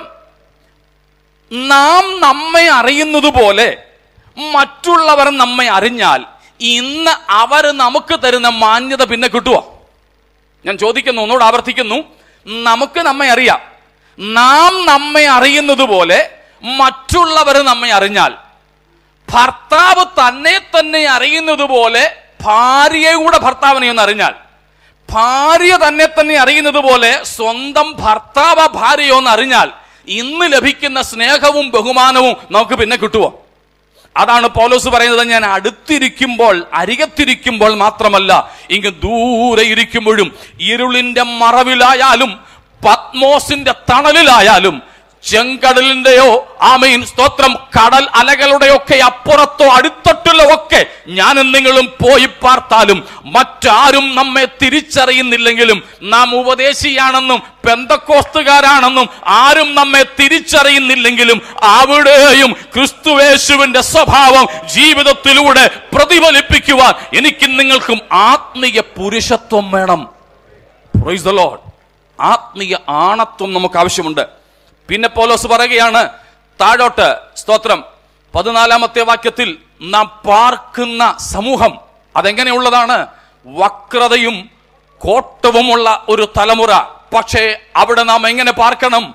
S1: നാം നമ്മെ അറിയുന്നത് പോലെ മറ്റുള്ളവർ നമ്മെ അറിഞ്ഞാൽ ഇന്ന് അവർ നമുക്ക് തരുന്ന മാന്യത പിന്നെ കിട്ടുമോ ഞാൻ ചോദിക്കുന്നു ഒന്നുകൂടെ ആവർത്തിക്കുന്നു നമുക്ക് നമ്മെ അറിയാം നാം നമ്മെ അറിയുന്നത് പോലെ മറ്റുള്ളവർ നമ്മെ അറിഞ്ഞാൽ ഭർത്താവ് തന്നെ തന്നെ അറിയുന്നത് പോലെ ഭാര്യയെ കൂടെ ഭർത്താവിനെ ഒന്ന് അറിഞ്ഞാൽ ഭാര്യ തന്നെ തന്നെ അറിയുന്നത് പോലെ സ്വന്തം ഭർത്താവ് ഭാര്യയോ എന്ന് അറിഞ്ഞാൽ ഇന്ന് ലഭിക്കുന്ന സ്നേഹവും ബഹുമാനവും നമുക്ക് പിന്നെ കിട്ടുമോ അതാണ് പൗലോസ് പറയുന്നത് ഞാൻ അടുത്തിരിക്കുമ്പോൾ അരികത്തിരിക്കുമ്പോൾ മാത്രമല്ല ഇങ്ങ് ദൂരെ ഇരിക്കുമ്പോഴും ഇരുളിന്റെ മറവിലായാലും പത്മോസിന്റെ തണലിലായാലും ചെങ്കടലിന്റെയോ ആമയിൻ സ്തോത്രം കടൽ അലകളുടെയൊക്കെ അപ്പുറത്തോ അടുത്തട്ടുള്ള ഒക്കെ ഞാനും നിങ്ങളും പോയി പാർത്താലും മറ്റാരും നമ്മെ തിരിച്ചറിയുന്നില്ലെങ്കിലും നാം ഉപദേശിയാണെന്നും പെന്തക്കോസ്തുകാരാണെന്നും ആരും നമ്മെ തിരിച്ചറിയുന്നില്ലെങ്കിലും അവിടെയും ക്രിസ്തുവേശുവിന്റെ സ്വഭാവം ജീവിതത്തിലൂടെ പ്രതിഫലിപ്പിക്കുവാൻ എനിക്കും നിങ്ങൾക്കും ആത്മീയ പുരുഷത്വം വേണം പ്രൈസ് ദ ലോർഡ് ആത്മീയ ആണത്വം നമുക്ക് ആവശ്യമുണ്ട് പിന്നെ പോലോസ് പറയുകയാണ് താഴോട്ട് സ്തോത്രം പതിനാലാമത്തെ വാക്യത്തിൽ നാം പാർക്കുന്ന സമൂഹം അതെങ്ങനെയുള്ളതാണ് വക്രതയും കോട്ടവുമുള്ള ഒരു തലമുറ പക്ഷേ അവിടെ നാം എങ്ങനെ പാർക്കണം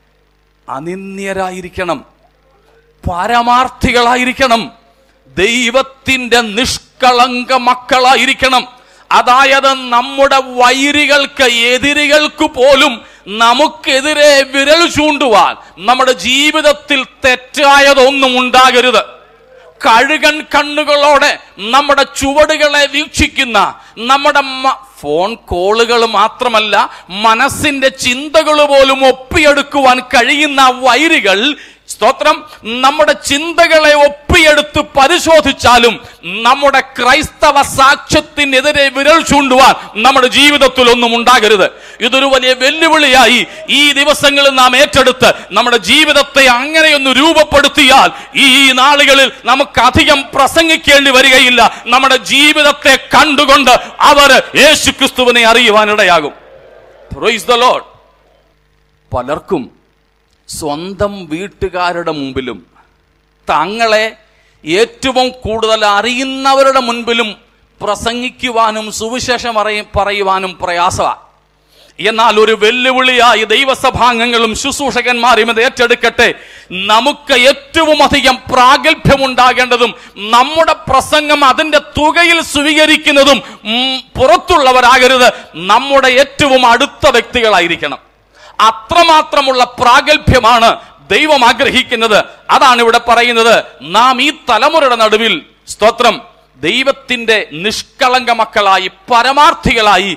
S1: അനിന്യരായിരിക്കണം പാരമാർത്ഥികളായിരിക്കണം ദൈവത്തിന്റെ നിഷ്കളങ്ക മക്കളായിരിക്കണം അതായത് നമ്മുടെ വൈരികൾക്ക് എതിരികൾക്ക് പോലും നമുക്കെതിരെ വിരൽ ചൂണ്ടുവാൻ നമ്മുടെ ജീവിതത്തിൽ തെറ്റായതൊന്നും ഉണ്ടാകരുത് കഴുകൻ കണ്ണുകളോടെ നമ്മുടെ ചുവടുകളെ വീക്ഷിക്കുന്ന നമ്മുടെ മ- ഫോൺ കോളുകൾ മാത്രമല്ല മനസ്സിന്റെ ചിന്തകൾ പോലും ഒപ്പിയെടുക്കുവാൻ കഴിയുന്ന വൈരികൾ സ്തോത്രം നമ്മുടെ ചിന്തകളെ ഒപ്പിയെടുത്ത് പരിശോധിച്ചാലും നമ്മുടെ ക്രൈസ്തവ സാക്ഷ്യത്തിനെതിരെ വിരൽ ചൂണ്ടുവാൻ നമ്മുടെ ജീവിതത്തിൽ ഒന്നും ഉണ്ടാകരുത് ഇതൊരു വലിയ വെല്ലുവിളിയായി ഈ ദിവസങ്ങളിൽ നാം ഏറ്റെടുത്ത് നമ്മുടെ ജീവിതത്തെ അങ്ങനെയൊന്ന് രൂപപ്പെടുത്തിയാൽ ഈ നാളുകളിൽ നമുക്ക് അധികം പ്രസംഗിക്കേണ്ടി വരികയില്ല നമ്മുടെ ജീവിതത്തെ കണ്ടുകൊണ്ട് അവർ യേശു ക്രിസ്തുവിനെ അറിയുവാനിടയാകും Praise the Lord. പലർക്കും സ്വന്തം വീട്ടുകാരുടെ മുമ്പിലും തങ്ങളെ ഏറ്റവും കൂടുതൽ അറിയുന്നവരുടെ മുൻപിലും പ്രസംഗിക്കുവാനും സുവിശേഷം അറിയ പറയുവാനും പ്രയാസമാണ് എന്നാൽ ഒരു വെല്ലുവിളിയായി ദൈവസഭാംഗങ്ങളും ശുശ്രൂഷകന്മാരും ഇത് ഏറ്റെടുക്കട്ടെ നമുക്ക് ഏറ്റവും അധികം പ്രാഗൽഭ്യമുണ്ടാകേണ്ടതും നമ്മുടെ പ്രസംഗം അതിന്റെ തുകയിൽ സ്വീകരിക്കുന്നതും ഉം, പുറത്തുള്ളവരാകരുത് നമ്മുടെ ഏറ്റവും അടുത്ത വ്യക്തികളായിരിക്കണം അത്രമാത്രമുള്ള പ്രാഗൽഭ്യമാണ് ദൈവം ആഗ്രഹിക്കുന്നത് അതാണ് ഇവിടെ പറയുന്നത് നാം ഈ തലമുറയുടെ നടുവിൽ സ്തോത്രം ദൈവത്തിന്റെ നിഷ്കളങ്ക മക്കളായി പരമാർത്ഥികളായി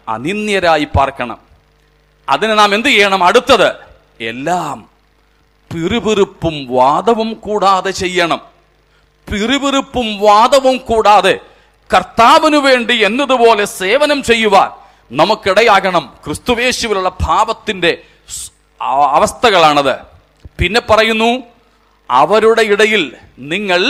S1: അനിന്യരായി പാർക്കണം അതിന് നാം എന്ത് ചെയ്യണം അടുത്തത് എല്ലാം പിറുപിറുപ്പും വാദവും കൂടാതെ ചെയ്യണം പിറുപിറുപ്പും വാദവും കൂടാതെ കർത്താവിനു വേണ്ടി എന്നതുപോലെ സേവനം ചെയ്യുവാൻ നമുക്കിടയാകണം ക്രിസ്തുവേശുവിലുള്ള ഭാവത്തിന്റെ സ് ആ- അവസ്ഥകളാണത് പിന്നെ പറയുന്നു അവരുടെ ഇടയിൽ നിങ്ങൾ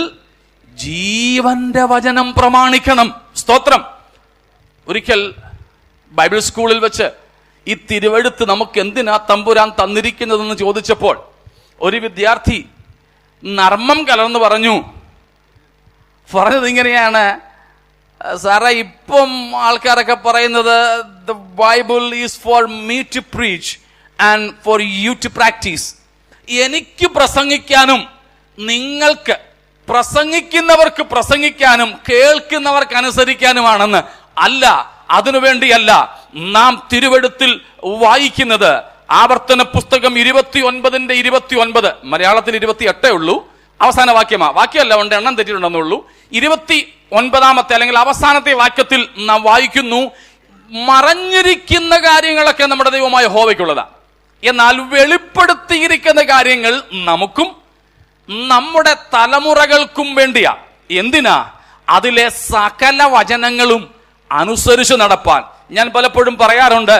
S1: ജീവന്റെ വചനം പ്രമാണിക്കണം സ്തോത്രം ഒരിക്കൽ ബൈബിൾ സ്കൂളിൽ വെച്ച് ഈ തിരുവഴുത്ത് നമുക്ക് എന്തിനാ തമ്പുരാൻ തന്നിരിക്കുന്നതെന്ന് ചോദിച്ചപ്പോൾ ഒരു വിദ്യാർത്ഥി നർമ്മം കലർന്ന് പറഞ്ഞു പറഞ്ഞത് ഇങ്ങനെയാണ് സാറേ ഇപ്പം ആൾക്കാരൊക്കെ പറയുന്നത് the Bible is for me to preach and for you to practise എനിക്ക് പ്രസംഗിക്കാനും നിങ്ങൾക്ക് പ്രസംഗിക്കുന്നവർക്ക് പ്രസംഗിക്കാനും കേൾക്കുന്നവർക്ക് അനുസരിക്കാനുമാണെന്ന് അല്ല അതിനുവേണ്ടിയല്ല നാം തിരുവെടുത്തിൽ വായിക്കുന്നത് ആവർത്തന പുസ്തകം ഇരുപത്തി ഒൻപതിന്റെ ഇരുപത്തി ഒൻപത് മലയാളത്തിൽ ഇരുപത്തി എട്ടേ ഉള്ളൂ അവസാന വാക്യമാ വാക്യമല്ല ഉണ്ട് എണ്ണം തെറ്റിയിട്ടുണ്ടെന്നുള്ളൂ ഇരുപത്തി ഒൻപതാമത്തെ അല്ലെങ്കിൽ അവസാനത്തെ വാക്യത്തിൽ നാം വായിക്കുന്നു മറഞ്ഞിരിക്കുന്ന കാര്യങ്ങളൊക്കെ നമ്മുടെ ദൈവമായ ഹോവയ്ക്കുള്ളതാണ് എന്നാൽ വെളിപ്പെടുത്തിയിരിക്കുന്ന കാര്യങ്ങൾ നമുക്കും നമ്മുടെ തലമുറകൾക്കും വേണ്ടിയാ എന്തിനാ അതിലെ സകല വചനങ്ങളും അനുസരിച്ച് നടപ്പാൻ ഞാൻ പലപ്പോഴും പറയാറുണ്ട്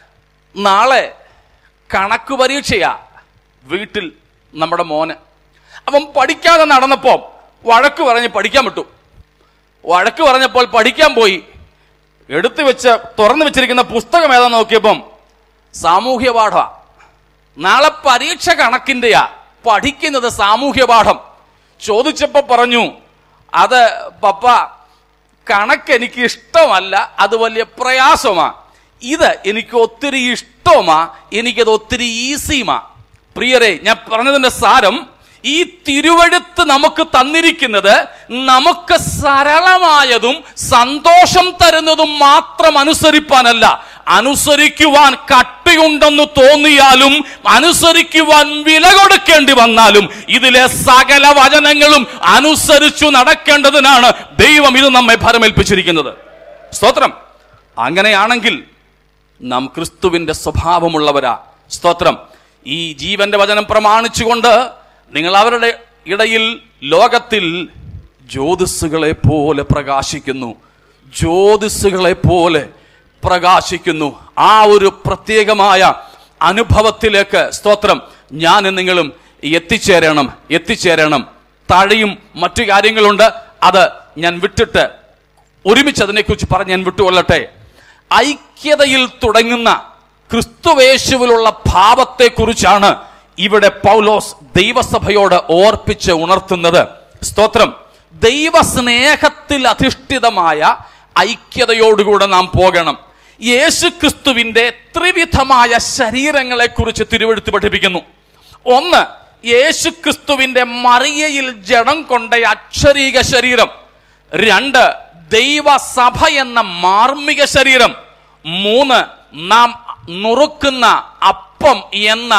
S1: നാളെ കണക്ക് പരീക്ഷയാ വീട്ടിൽ നമ്മുടെ മോന് അവൻ പഠിക്കാതെ നടന്നപ്പോൾ വഴക്ക് പറഞ്ഞ് പഠിക്കാൻ വിട്ടു വഴക്ക് പറഞ്ഞപ്പോൾ പഠിക്കാൻ പോയി എടുത്തു വെച്ച് തുറന്നു വെച്ചിരിക്കുന്ന പുസ്തകം ഏതാ നോക്കിയപ്പം സാമൂഹ്യ പാഠ നാളെ പരീക്ഷ കണക്കിന്റെയാ പഠിക്കുന്നത് സാമൂഹ്യ പാഠം ചോദിച്ചപ്പോ പറഞ്ഞു അത് പപ്പ കണക്ക് എനിക്ക് ഇഷ്ടമല്ല അത് വലിയ പ്രയാസമാ ഇത് എനിക്ക് ഒത്തിരി ഇഷ്ടമാ എനിക്കത് ഒത്തിരി ഈസിയുമാ പ്രിയരെ ഞാൻ പറഞ്ഞതിന്റെ സാരം ഈ തിരുവഴുത്ത് നമുക്ക് തന്നിരിക്കുന്നത് നമുക്ക് സരളമായതും സന്തോഷം തരുന്നതും മാത്രം അനുസരിപ്പാനല്ല അനുസരിക്കുവാൻ കട്ടിയുണ്ടെന്ന് തോന്നിയാലും അനുസരിക്കുവാൻ വില കൊടുക്കേണ്ടി വന്നാലും ഇതിലെ സകല വചനങ്ങളും അനുസരിച്ചു നടക്കേണ്ടതിനാണ് ദൈവം ഇത് നമ്മെ ഭരമേൽപ്പിച്ചിരിക്കുന്നത് സ്തോത്രം അങ്ങനെയാണെങ്കിൽ നാം ക്രിസ്തുവിന്റെ സ്വഭാവമുള്ളവരാ സ്തോത്രം ഈ ജീവന്റെ വചനം പ്രമാണിച്ചുകൊണ്ട് നിങ്ങൾ അവരുടെ ഇടയിൽ ലോകത്തിൽ ജ്യോതിസ്സുകളെ പോലെ പ്രകാശിക്കുന്നു ജ്യോതിസ്സുകളെ പോലെ പ്രകാശിക്കുന്നു ആ ഒരു പ്രത്യേകമായ അനുഭവത്തിലേക്ക് സ്തോത്രം ഞാൻ നിങ്ങളും എത്തിച്ചേരണം എത്തിച്ചേരണം താഴെയും മറ്റു കാര്യങ്ങളുണ്ട് അത് ഞാൻ വിട്ടിട്ട് ഒരുമിച്ച് അതിനെക്കുറിച്ച് പറഞ്ഞ് ഞാൻ വിട്ടുകൊള്ളട്ടെ ഐക്യതയിൽ തുടങ്ങുന്ന ക്രിസ്തുവേശുവിലുള്ള ഭാവത്തെക്കുറിച്ചാണ് ഇവിടെ പൗലോസ് ദൈവസഭയോട് ഓർപ്പിച്ച് ഉണർത്തുന്നത് സ്തോത്രം ദൈവസ്നേഹത്തിൽ അധിഷ്ഠിതമായ ഐക്യതയോടുകൂടെ നാം പോകണം യേശു ക്രിസ്തുവിന്റെ ത്രിവിധമായ ശരീരങ്ങളെ കുറിച്ച് തിരുവെടുത്ത് പഠിപ്പിക്കുന്നു ഒന്ന് യേശു ക്രിസ്തുവിന്റെ മറിയയിൽ ജഡം കൊണ്ട അക്ഷരീക ശരീരം രണ്ട് ദൈവസഭ എന്ന മാർമിക ശരീരം മൂന്ന് നാം നുറുക്കുന്ന അപ്പം എന്ന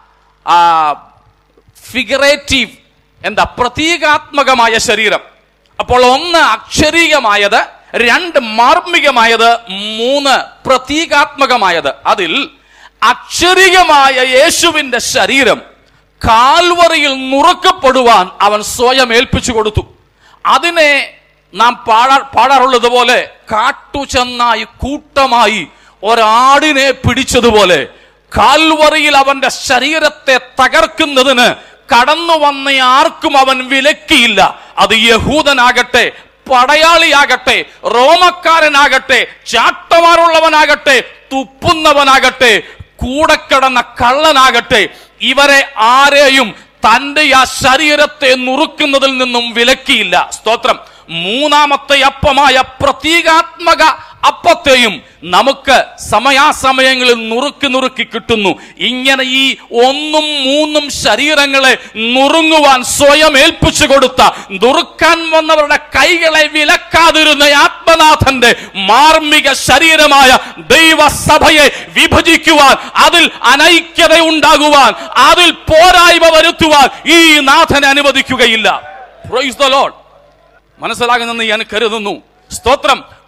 S1: ഫിഗറേറ്റീവ് എന്താ പ്രതീകാത്മകമായ ശരീരം അപ്പോൾ ഒന്ന് അക്ഷരീകമായത് രണ്ട് മാർമികമായത് മൂന്ന് പ്രതീകാത്മകമായത് അതിൽ അക്ഷരികമായ യേശുവിന്റെ ശരീരം കാൽവറിയിൽ നുറുക്കപ്പെടുവാൻ അവൻ സ്വയം ഏൽപ്പിച്ചു കൊടുത്തു അതിനെ നാം പാടാ പാടാറുള്ളത് പോലെ കാട്ടുചെന്നായി കൂട്ടമായി ഒരാടിനെ പിടിച്ചതുപോലെ കാൽവറിയിൽ അവന്റെ ശരീരത്തെ തകർക്കുന്നതിന് കടന്നു വന്ന ആർക്കും അവൻ വിലക്കിയില്ല അത് യഹൂദനാകട്ടെ പടയാളിയാകട്ടെ റോമക്കാരനാകട്ടെ ചാട്ടമാറുള്ളവനാകട്ടെ തുപ്പുന്നവനാകട്ടെ കൂടെ കിടന്ന കള്ളനാകട്ടെ ഇവരെ ആരെയും തന്റെ ആ ശരീരത്തെ നുറുക്കുന്നതിൽ നിന്നും വിലക്കിയില്ല സ്തോത്രം മൂന്നാമത്തെ അപ്പമായ പ്രതീകാത്മക അപ്പത്തെയും നമുക്ക് സമയാസമയങ്ങളിൽ നുറുക്കി നുറുക്കി കിട്ടുന്നു ഇങ്ങനെ ഈ ഒന്നും മൂന്നും ശരീരങ്ങളെ നുറുങ്ങുവാൻ സ്വയം ഏൽപ്പിച്ചു കൊടുത്ത നുറുക്കാൻ വന്നവരുടെ കൈകളെ വിലക്കാതിരുന്ന ആത്മനാഥന്റെ മാർമിക ശരീരമായ ദൈവസഭയെ വിഭജിക്കുവാൻ അതിൽ അനൈക്യത ഉണ്ടാകുവാൻ അതിൽ പോരായ്മ വരുത്തുവാൻ ഈ നാഥനെ അനുവദിക്കുകയില്ല Praise the Lord. മനസ്സിലാകുന്നെന്ന് ഞാൻ കരുതുന്നു സ്തോത്രം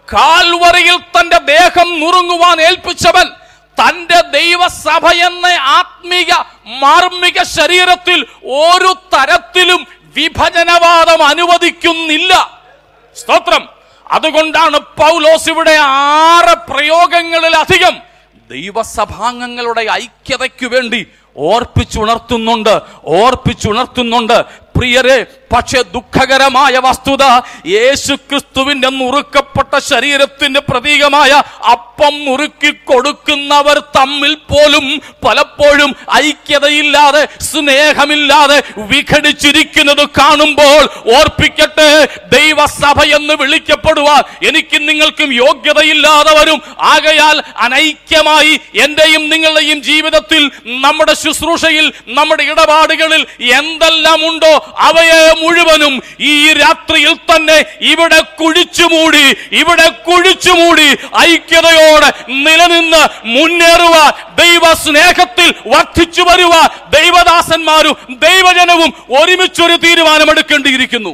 S1: കാൽവറിയിൽ തന്റെ ദേഹം നുറുങ്ങുവാൻ ഏൽപ്പിച്ചവൻ തന്റെ ദൈവസഭ എന്ന ആത്മീക മാർമിക ശരീരത്തിൽ ഒരു തരത്തിലും വിഭജനവാദം അനുവദിക്കുന്നില്ല സ്തോത്രം അതുകൊണ്ടാണ് പൗലോസ് ഇവിടെ ആറ് പ്രയോഗങ്ങളിലധികം ദൈവസഭാംഗങ്ങളുടെ ഐക്യതയ്ക്കു വേണ്ടി ഓർപ്പിച്ചുണർത്തുന്നുണ്ട് ഓർപ്പിച്ചുണർത്തുന്നുണ്ട് പ്രിയരെ പക്ഷെ ദുഃഖകരമായ വസ്തുത യേശു ക്രിസ്തുവിന്റെ നുറുക്കപ്പെട്ട ശരീരത്തിന്റെ പ്രതീകമായ അപ്പം നുറുക്കി കൊടുക്കുന്നവർ തമ്മിൽ പോലും പലപ്പോഴും ഐക്യതയില്ലാതെ സ്നേഹമില്ലാതെ വിഘടിച്ചിരിക്കുന്നത് കാണുമ്പോൾ ഓർപ്പിക്കട്ടെ ദൈവസഭ എന്ന് വിളിക്കപ്പെടുവാൻ എനിക്കും നിങ്ങൾക്കും യോഗ്യതയില്ലാതെ വരും ആകയാൽ അനൈക്യമായി എന്റെയും നിങ്ങളുടെയും ജീവിതത്തിൽ നമ്മുടെ ശുശ്രൂഷയിൽ നമ്മുടെ ഇടപാടുകളിൽ എന്തെല്ലാം ഉണ്ടോ അവയെ മുഴുവനും ഈ രാത്രിയിൽ തന്നെ ഇവിടെ കുഴിച്ചുമൂടി ഇവിടെ കുഴിച്ചുമൂടി ഐക്യതയോടെ നിലനിന്ന് മുന്നേറുവാൻ ദൈവ സ്നേഹത്തിൽ വർദ്ധിച്ചു വരുവാൻ ദൈവദാസന്മാരും ദൈവജനവും ഒരുമിച്ചൊരു തീരുമാനമെടുക്കേണ്ടിയിരിക്കുന്നു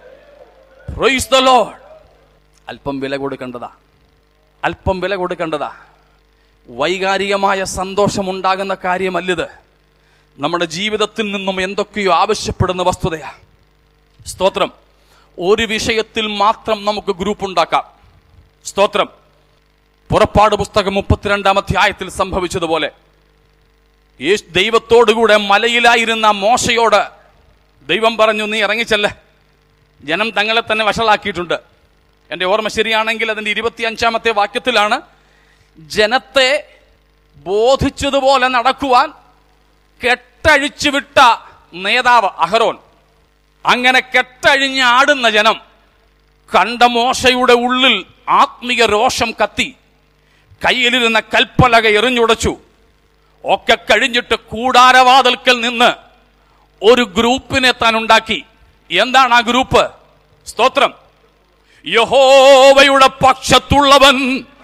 S1: Praise the Lord. അല്പം വില കൊടുക്കേണ്ടതാ അല്പം വില കൊടുക്കേണ്ടതാ വൈകാരികമായ സന്തോഷമുണ്ടാകുന്ന കാര്യമല്ലിത് നമ്മുടെ ജീവിതത്തിൽ നിന്നും എന്തൊക്കെയോ ആവശ്യപ്പെടുന്ന വസ്തുതയാ സ്തോത്രം ഒരു വിഷയത്തിൽ മാത്രം നമുക്ക് ഗ്രൂപ്പ് ഉണ്ടാക്കാം സ്തോത്രം പുറപ്പാട് പുസ്തകം മുപ്പത്തിരണ്ടാം അധ്യായത്തിൽ സംഭവിച്ചതുപോലെ യേശു ദൈവത്തോടുകൂടെ മലയിലായിരുന്ന മോശയോട് ദൈവം പറഞ്ഞു നീ ഇറങ്ങിച്ചല്ലേ ജനം തങ്ങളെ തന്നെ വഷളാക്കിയിട്ടുണ്ട് എൻ്റെ ഓർമ്മ ശരിയാണെങ്കിൽ അതിൻ്റെ ഇരുപത്തിയഞ്ചാമത്തെ വാക്യത്തിലാണ് ജനത്തെ ബോധിച്ചതുപോലെ നടക്കുവാൻ കെട്ടഴിച്ചു വിട്ട നേതാവ് അഹരോൻ അങ്ങനെ കെട്ടഴിഞ്ഞ് ആടുന്ന ജനം കണ്ട മോശയുടെ ഉള്ളിൽ ആത്മീയ രോഷം കത്തി കയ്യിലിരുന്ന കൽപ്പലക എറിഞ്ഞുടച്ചു ഒക്കെ കഴിഞ്ഞിട്ട് കൂടാരവാതിൽക്കൽ നിന്ന് ഒരു ഗ്രൂപ്പിനെ താൻ ഉണ്ടാക്കി എന്താണ് ആ ഗ്രൂപ്പ് സ്തോത്രം യഹോവയുടെ പക്ഷത്തുള്ളവൻ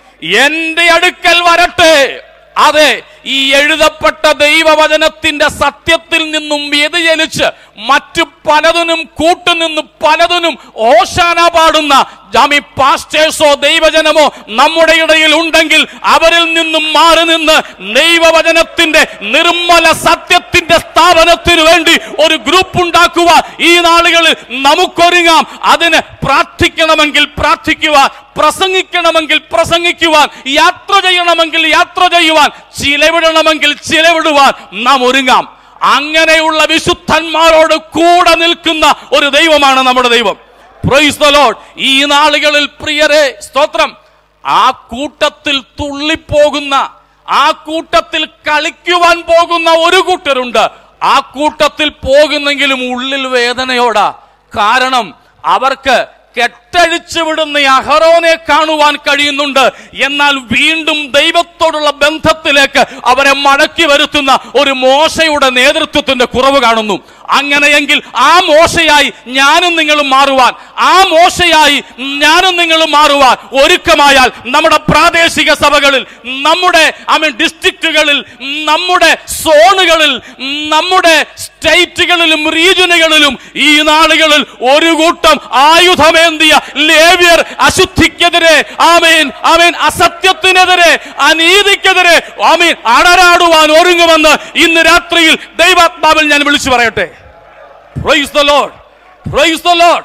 S1: എന്റെ അടുക്കൽ വരട്ടെ അതെ ഈ എഴുതപ്പെട്ട ദൈവവചനത്തിന്റെ സത്യത്തിൽ നിന്നും വ്യതിചലിച്ച് മറ്റു പലതിനും കൂട്ടുനിന്ന് പലതിനും ഓശാന പാടുന്ന ജാമി പാസ്റ്റേഴ്സോ ദൈവജനമോ നമ്മുടെ ഇടയിൽ ഉണ്ടെങ്കിൽ അവരിൽ നിന്നും മാറി നിന്ന് ദൈവവചനത്തിന്റെ നിർമ്മല സത്യത്തിന്റെ സ്ഥാപനത്തിനു വേണ്ടി ഒരു ഗ്രൂപ്പ് ഉണ്ടാക്കുക ഈ നാളുകളിൽ നമുക്കൊരുങ്ങാം അതിന് പ്രാർത്ഥിക്കണമെങ്കിൽ പ്രാർത്ഥിക്കുവാൻ പ്രസംഗിക്കണമെങ്കിൽ പ്രസംഗിക്കുവാൻ യാത്ര ചെയ്യണമെങ്കിൽ യാത്ര ചെയ്യുവാൻ ചിലവിടണമെങ്കിൽ ചിലവിടുവാൻ നാം ഒരുങ്ങാം അങ്ങനെയുള്ള വിശുദ്ധന്മാരോട് കൂടെ നിൽക്കുന്ന ഒരു ദൈവമാണ് നമ്മുടെ ദൈവം പ്രൈസ് ദ ലോർഡ് ഈ നാളുകളിൽ പ്രിയരെ സ്തോത്രം ആ കൂട്ടത്തിൽ തുള്ളിപ്പോകുന്ന ആ കൂട്ടത്തിൽ കളിക്കുവാൻ പോകുന്ന ഒരു കൂട്ടരുണ്ട് ആ കൂട്ടത്തിൽ പോകുന്നെങ്കിലും ഉള്ളിൽ വേദനയോടാ കാരണം അവർക്ക് കെട്ടഴിച്ചു വിടുന്ന ഈ അഹറോനെ കാണുവാൻ കഴിയുന്നുണ്ട് എന്നാൽ വീണ്ടും ദൈവത്തോടുള്ള ബന്ധത്തിലേക്ക് അവരെ മടക്കി വരുത്തുന്ന ഒരു മോശയുടെ നേതൃത്വത്തിന്റെ കുറവ് കാണുന്നു അങ്ങനെയെങ്കിൽ ആ മോശയായി ഞാനും നിങ്ങളും മാറുവാൻ ആ മോശയായി ഞാനും നിങ്ങളും മാറുവാൻ ഒരുക്കമായാൽ നമ്മുടെ പ്രാദേശിക സഭകളിൽ നമ്മുടെ ഐ മീൻ ഡിസ്ട്രിക്റ്റുകളിൽ നമ്മുടെ സോണുകളിൽ നമ്മുടെ സ്റ്റേറ്റുകളിലും റീജിയനുകളിലും ഈ നാളുകളിൽ ഒരു കൂട്ടം ആയുധമേന്തിയ ലേവ്യർ അശുദ്ധിക്കെതിരെ ആമേൻ ആമേൻ അസത്യത്തിനെതിരെ അനീതിക്കെതിരെ ആമേൻ അടരാടുവാൻ ഒരുങ്ങുമെന്ന് ഇന്ന് രാത്രിയിൽ ദൈവാത്മാവിൽ ഞാൻ വിളിച്ചു പറയട്ടെ praise the Lord praise the Lord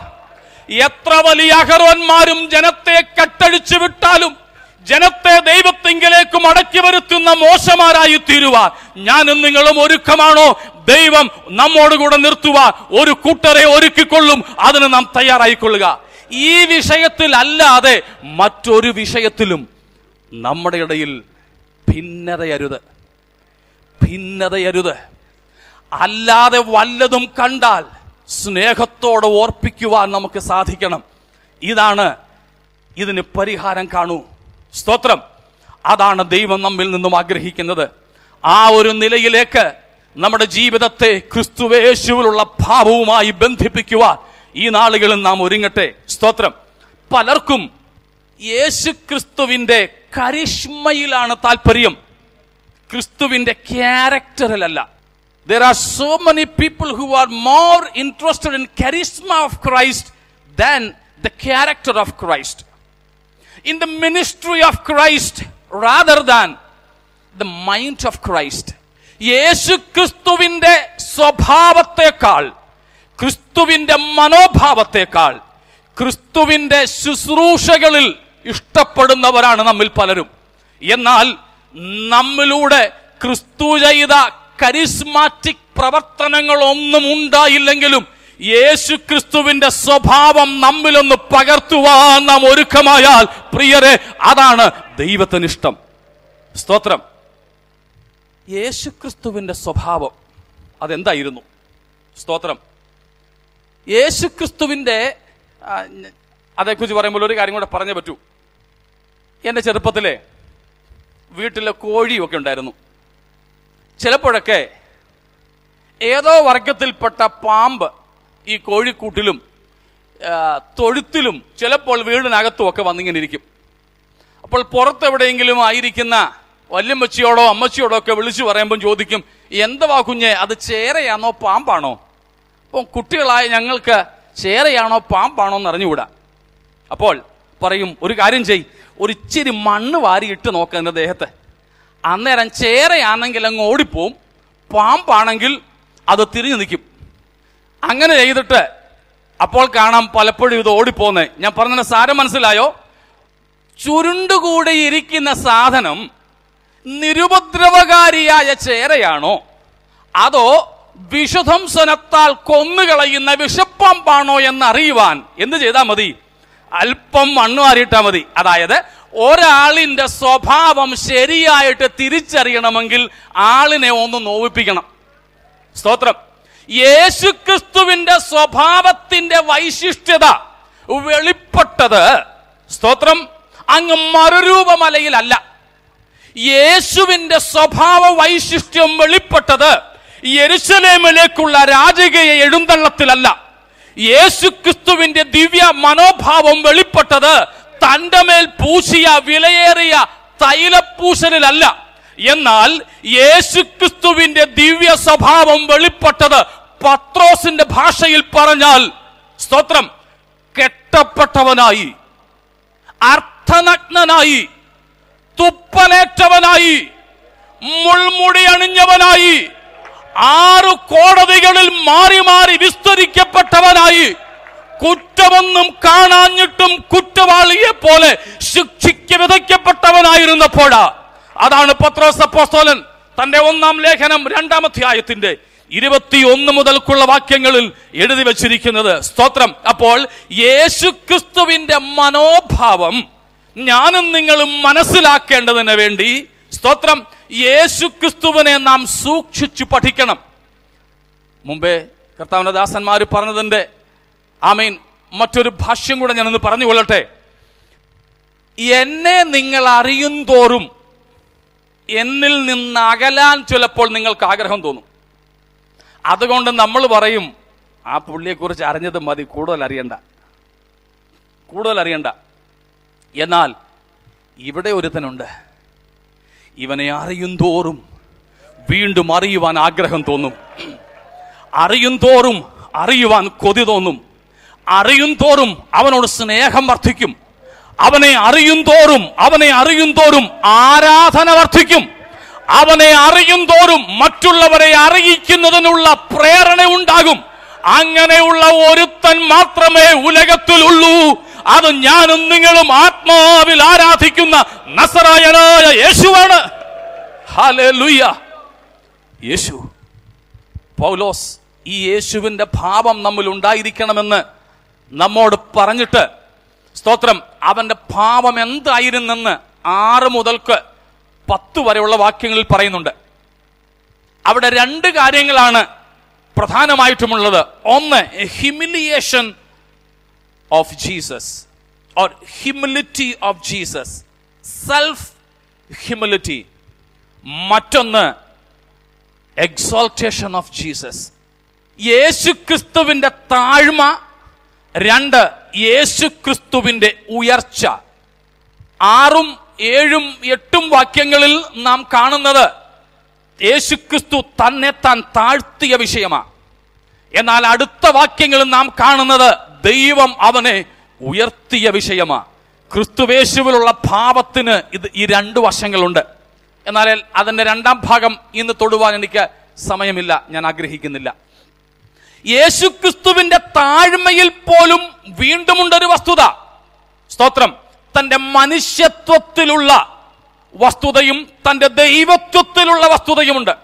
S1: എത്ര വലിയ അഹരോന്മാരും ജനത്തെ കെട്ടഴിച്ചു വിട്ടാലും ജനത്തെ ദൈവത്തിങ്കിലേക്ക് മടക്കി വരുത്തുന്ന മോശമാരായി തീരുവാൻ ഞാനും നിങ്ങളും ഒരുക്കമാണോ ദൈവം നമ്മോടുകൂടെ നിർത്തുവാൻ ഒരു കൂട്ടരെ ഒരുക്കിക്കൊള്ളും അതിന് നാം തയ്യാറായിക്കൊള്ളുക ഈ വിഷയത്തിൽ അല്ലാതെ മറ്റൊരു വിഷയത്തിലും നമ്മുടെ ഇടയിൽ ഭിന്നതയരുത് ഭിന്നതയരുത് അല്ലാതെ വല്ലതും കണ്ടാൽ സ്നേഹത്തോടെ ഓർപ്പിക്കുവാൻ നമുക്ക് സാധിക്കണം ഇതാണ് ഇതിന് പരിഹാരം കാണൂ സ്തോത്രം അതാണ് ദൈവം നമ്മിൽ നിന്നും ആഗ്രഹിക്കുന്നത് ആ ഒരു നിലയിലേക്ക് നമ്മുടെ ജീവിതത്തെ ക്രിസ്തുവേശുവിലുള്ള ഭാവവുമായി ബന്ധിപ്പിക്കുവാൻ ഈ നാളുകളിൽ നാം ഒരുങ്ങട്ടെ സ്തോത്രം പലർക്കും യേശു ക്രിസ്തുവിന്റെ കരിഷ്മയിലാണ് താല്പര്യം ക്രിസ്തുവിന്റെ ക്യാരക്ടറിലല്ല there are so many people who are more interested in charisma of Christ than the character of Christ in the ministry of Christ rather than the mind of Christ. യേശു ക്രിസ്തുവിന്റെ സ്വഭാവത്തെക്കാൾ ക്രിസ്തുവിന്റെ മനോഭാവത്തെക്കാൾ ക്രിസ്തുവിന്റെ ശുശ്രൂഷകളിൽ ഇഷ്ടപ്പെടുന്നവരാണ് നമ്മിൽ പലരും എന്നാൽ നമ്മിലൂടെ ക്രിസ്തു ചെയ്ത കരിസ്മാറ്റിക് പ്രവർത്തനങ്ങളൊന്നും ഉണ്ടായില്ലെങ്കിലും യേശു ക്രിസ്തുവിന്റെ സ്വഭാവം നമ്മിലൊന്ന് പകർത്തുവാൻ നാം ഒരുക്കമായാൽ പ്രിയരെ അതാണ് ദൈവത്തിന് ഇഷ്ടം സ്തോത്രം യേശുക്രിസ്തുവിന്റെ സ്വഭാവം അതെന്തായിരുന്നു സ്തോത്രം യേശുക്രിസ്തുവിന്റെ ആ, ഞ- അതേക്കുറിച്ച് പറയുമ്പോൾ ഒരു കാര്യം കൂടെ പറഞ്ഞേ പറ്റൂ എൻ്റെ ചെറുപ്പത്തിലെ വീട്ടിലെ കോഴിയൊക്കെ ഉണ്ടായിരുന്നു ചിലപ്പോഴൊക്കെ ഏതോ വർഗത്തിൽപ്പെട്ട പാമ്പ് ഈ കോഴിക്കൂട്ടിലും ആ, തൊഴുത്തിലും ചിലപ്പോൾ വീടിനകത്തും ഒക്കെ വന്നിങ്ങനെ ഇരിക്കും അപ്പോൾ പുറത്തെവിടെയെങ്കിലും ആയിരിക്കുന്ന വല്യമ്മച്ചിയോടോ അമ്മച്ചിയോടോ ഒക്കെ വിളിച്ചു പറയുമ്പോൾ ചോദിക്കും എന്തുവാ കുഞ്ഞെ അത് ചേരയാണോ പാമ്പാണോ അപ്പോൾ കുട്ടികളായ ഞങ്ങൾക്ക് ചേരയാണോ പാമ്പാണോ എന്ന് അറിഞ്ഞുകൂടാ അപ്പോൾ പറയും ഒരു കാര്യം ചെയ് ഒരു ഇച്ചിരി മണ്ണ് വാരി ഇട്ട് നോക്ക് എൻ്റെ ദേഹത്ത് അന്നേരം ചേരയാണെങ്കിൽ അങ്ങ് ഓടിപ്പോവും പാമ്പാണെങ്കിൽ അത് തിരിഞ്ഞു നിൽക്കും അങ്ങനെ ചെയ്തിട്ട് അപ്പോൾ കാണാം പലപ്പോഴും ഇത് ഓടിപ്പോന്നെ ഞാൻ പറഞ്ഞതിന് സാരം മനസ്സിലായോ ചുരുണ്ടുകൂടി ഇരിക്കുന്ന സാധനം നിരുപദ്രവകാരിയായ ചേരയാണോ അതോ വിഷധംസനത്താൽ കൊന്നുകളയുന്ന വിഷപ്പാമ്പാണോ എന്ന് അറിയുവാൻ എന്ത് ചെയ്താൽ മതി അല്പം മണ്ണ് മാറിയിട്ടാ മതി അതായത് ഒരാളിന്റെ സ്വഭാവം ശരിയായിട്ട് തിരിച്ചറിയണമെങ്കിൽ ആളിനെ ഒന്ന് നോവിപ്പിക്കണം സ്തോത്രം യേശുക്രിസ്തുവിന്റെ സ്വഭാവത്തിന്റെ വൈശിഷ്ട്യത വെളിപ്പെട്ടത് സ്തോത്രം അങ്ങ് മറുരൂപമലയിലല്ല യേശുവിന്റെ സ്വഭാവ വൈശിഷ്ട്യം വെളിപ്പെട്ടത് യെരുസലേമിലേക്കുള്ള രാജകീയ എഴുന്നള്ളത്തിലല്ല യേശുക്രിസ്തുവിന്റെ ദിവ്യ മനോഭാവം വെളിപ്പെട്ടത് തന്റെ മേൽ പൂശിയ വിലയേറിയ തൈലപ്പൂശലിലല്ല എന്നാൽ യേശുക്രിസ്തുവിന്റെ ദിവ്യ സ്വഭാവം വെളിപ്പെട്ടത് പത്രോസിന്റെ ഭാഷയിൽ പറഞ്ഞാൽ സ്തോത്രം കെട്ടപ്പെട്ടവനായി അർത്ഥനഗ്നനായി തുപ്പലേറ്റവനായി മുൾമുടി അണിഞ്ഞവനായി ആറു കോടതികളിൽ മാറി മാറി വിസ്തരിക്കപ്പെട്ടവനായി കുറ്റമൊന്നും കാണാഞ്ഞിട്ടും കുറ്റവാളിയെ പോലെ ശിക്ഷിക്ക് വിതയ്ക്കപ്പെട്ടവനായിരുന്നപ്പോഴാ അതാണ് പത്രോസ് അപ്പോസ്തോലൻ തന്റെ ഒന്നാം ലേഖനം രണ്ടാം അധ്യായത്തിന്റെ ഇരുപത്തിയൊന്ന് മുതൽക്കുള്ള വാക്യങ്ങളിൽ എഴുതി വച്ചിരിക്കുന്നത് സ്തോത്രം അപ്പോൾ യേശുക്രിസ്തുവിന്റെ മനോഭാവം ഞാനും നിങ്ങളും മനസ്സിലാക്കേണ്ടതിന് വേണ്ടി സ്തോത്രം യേശുക്രിസ്തുവിനെ നാം സൂക്ഷിച്ചു പഠിക്കണം മുമ്പേ കർത്താവിന്റെ ദാസന്മാർ പറഞ്ഞതിന്റെ ആമീൻ മറ്റൊരു ഭാഷ്യം കൂടെ ഞാനൊന്ന് പറഞ്ഞുകൊള്ളട്ടെ എന്നെ നിങ്ങൾ അറിയും തോറും എന്നിൽ നിന്ന് അകലാൻ ചിലപ്പോൾ നിങ്ങൾക്ക് ആഗ്രഹം തോന്നും അതുകൊണ്ട് നമ്മൾ പറയും ആ പുള്ളിയെക്കുറിച്ച് അറിഞ്ഞത് മതി കൂടുതൽ അറിയണ്ട കൂടുതൽ അറിയണ്ട എന്നാൽ ഇവിടെ ഒരുത്തനുണ്ട് ഇവനെ അറിയും തോറും വീണ്ടും അറിയുവാൻ ആഗ്രഹം തോന്നും അറിയും തോറും അറിയുവാൻ കൊതി തോന്നും അറിയും തോറും അവനോട് സ്നേഹം വർദ്ധിക്കും അവനെ അറിയും തോറും അവനെ അറിയും തോറും ആരാധന വർദ്ധിക്കും അവനെ അറിയും തോറും മറ്റുള്ളവരെ അറിയിക്കുന്നതിനുള്ള പ്രേരണ ഉണ്ടാകും അങ്ങനെയുള്ള ഒരുത്തൻ മാത്രമേ ഉലകത്തിലുള്ളൂ അത് ഞാനും നിങ്ങളും ആത്മാവിൽ ആരാധിക്കുന്ന നസറായനായ യേശുവാണ് ഹല്ലേലൂയ യേശു പൗലോസ് ഈ യേശുവിന്റെ ഭാവം നമ്മിൽ ഉണ്ടായിരിക്കണമെന്ന് നമ്മോട് പറഞ്ഞിട്ട് സ്തോത്രം അവന്റെ ഭാവം എന്തായിരുന്നെന്ന് ആറ് മുതൽക്ക് പത്ത് വരെയുള്ള വാക്യങ്ങളിൽ പറയുന്നുണ്ട് അവിടെ രണ്ട് കാര്യങ്ങളാണ് പ്രധാനമായിട്ടുമുള്ളത് ഒന്ന് humiliation of Jesus or humility of Jesus self humility മറ്റൊന്ന് എക്സോൾട്ടേഷൻ ഓഫ് ജീസസ് യേശുക്രിസ്തുവിന്റെ താഴ്മ രണ്ട് യേശുക്രിസ്തുവിന്റെ ഉയർച്ച ആറും ഏഴും എട്ടും വാക്യങ്ങളിൽ നാം കാണുന്നത് യേശുക്രിസ്തു തന്നെ താൻ താഴ്ത്തിയ വിഷയമാണ് എന്നാൽ അടുത്ത വാക്യങ്ങളിൽ നാം കാണുന്നത് ദൈവം അവനെ ഉയർത്തിയ വിഷയമാണ് ക്രിസ്തുവേശുവിലുള്ള ഭാവത്തിന് ഇത് ഈ രണ്ട് വശങ്ങളുണ്ട് എന്നാൽ അതിന്റെ രണ്ടാം ഭാഗം ഇന്ന് തൊടുവാൻ എനിക്ക് സമയമില്ല ഞാൻ ആഗ്രഹിക്കുന്നില്ല യേശുക്രിസ്തുവിന്റെ താഴ്മയിൽ പോലും വീണ്ടുമുണ്ടൊരു വസ്തുത സ്തോത്രം തന്റെ മനുഷ്യത്വത്തിലുള്ള വസ്തുതയും തന്റെ ദൈവത്വത്തിലുള്ള വസ്തുതയുമുണ്ട്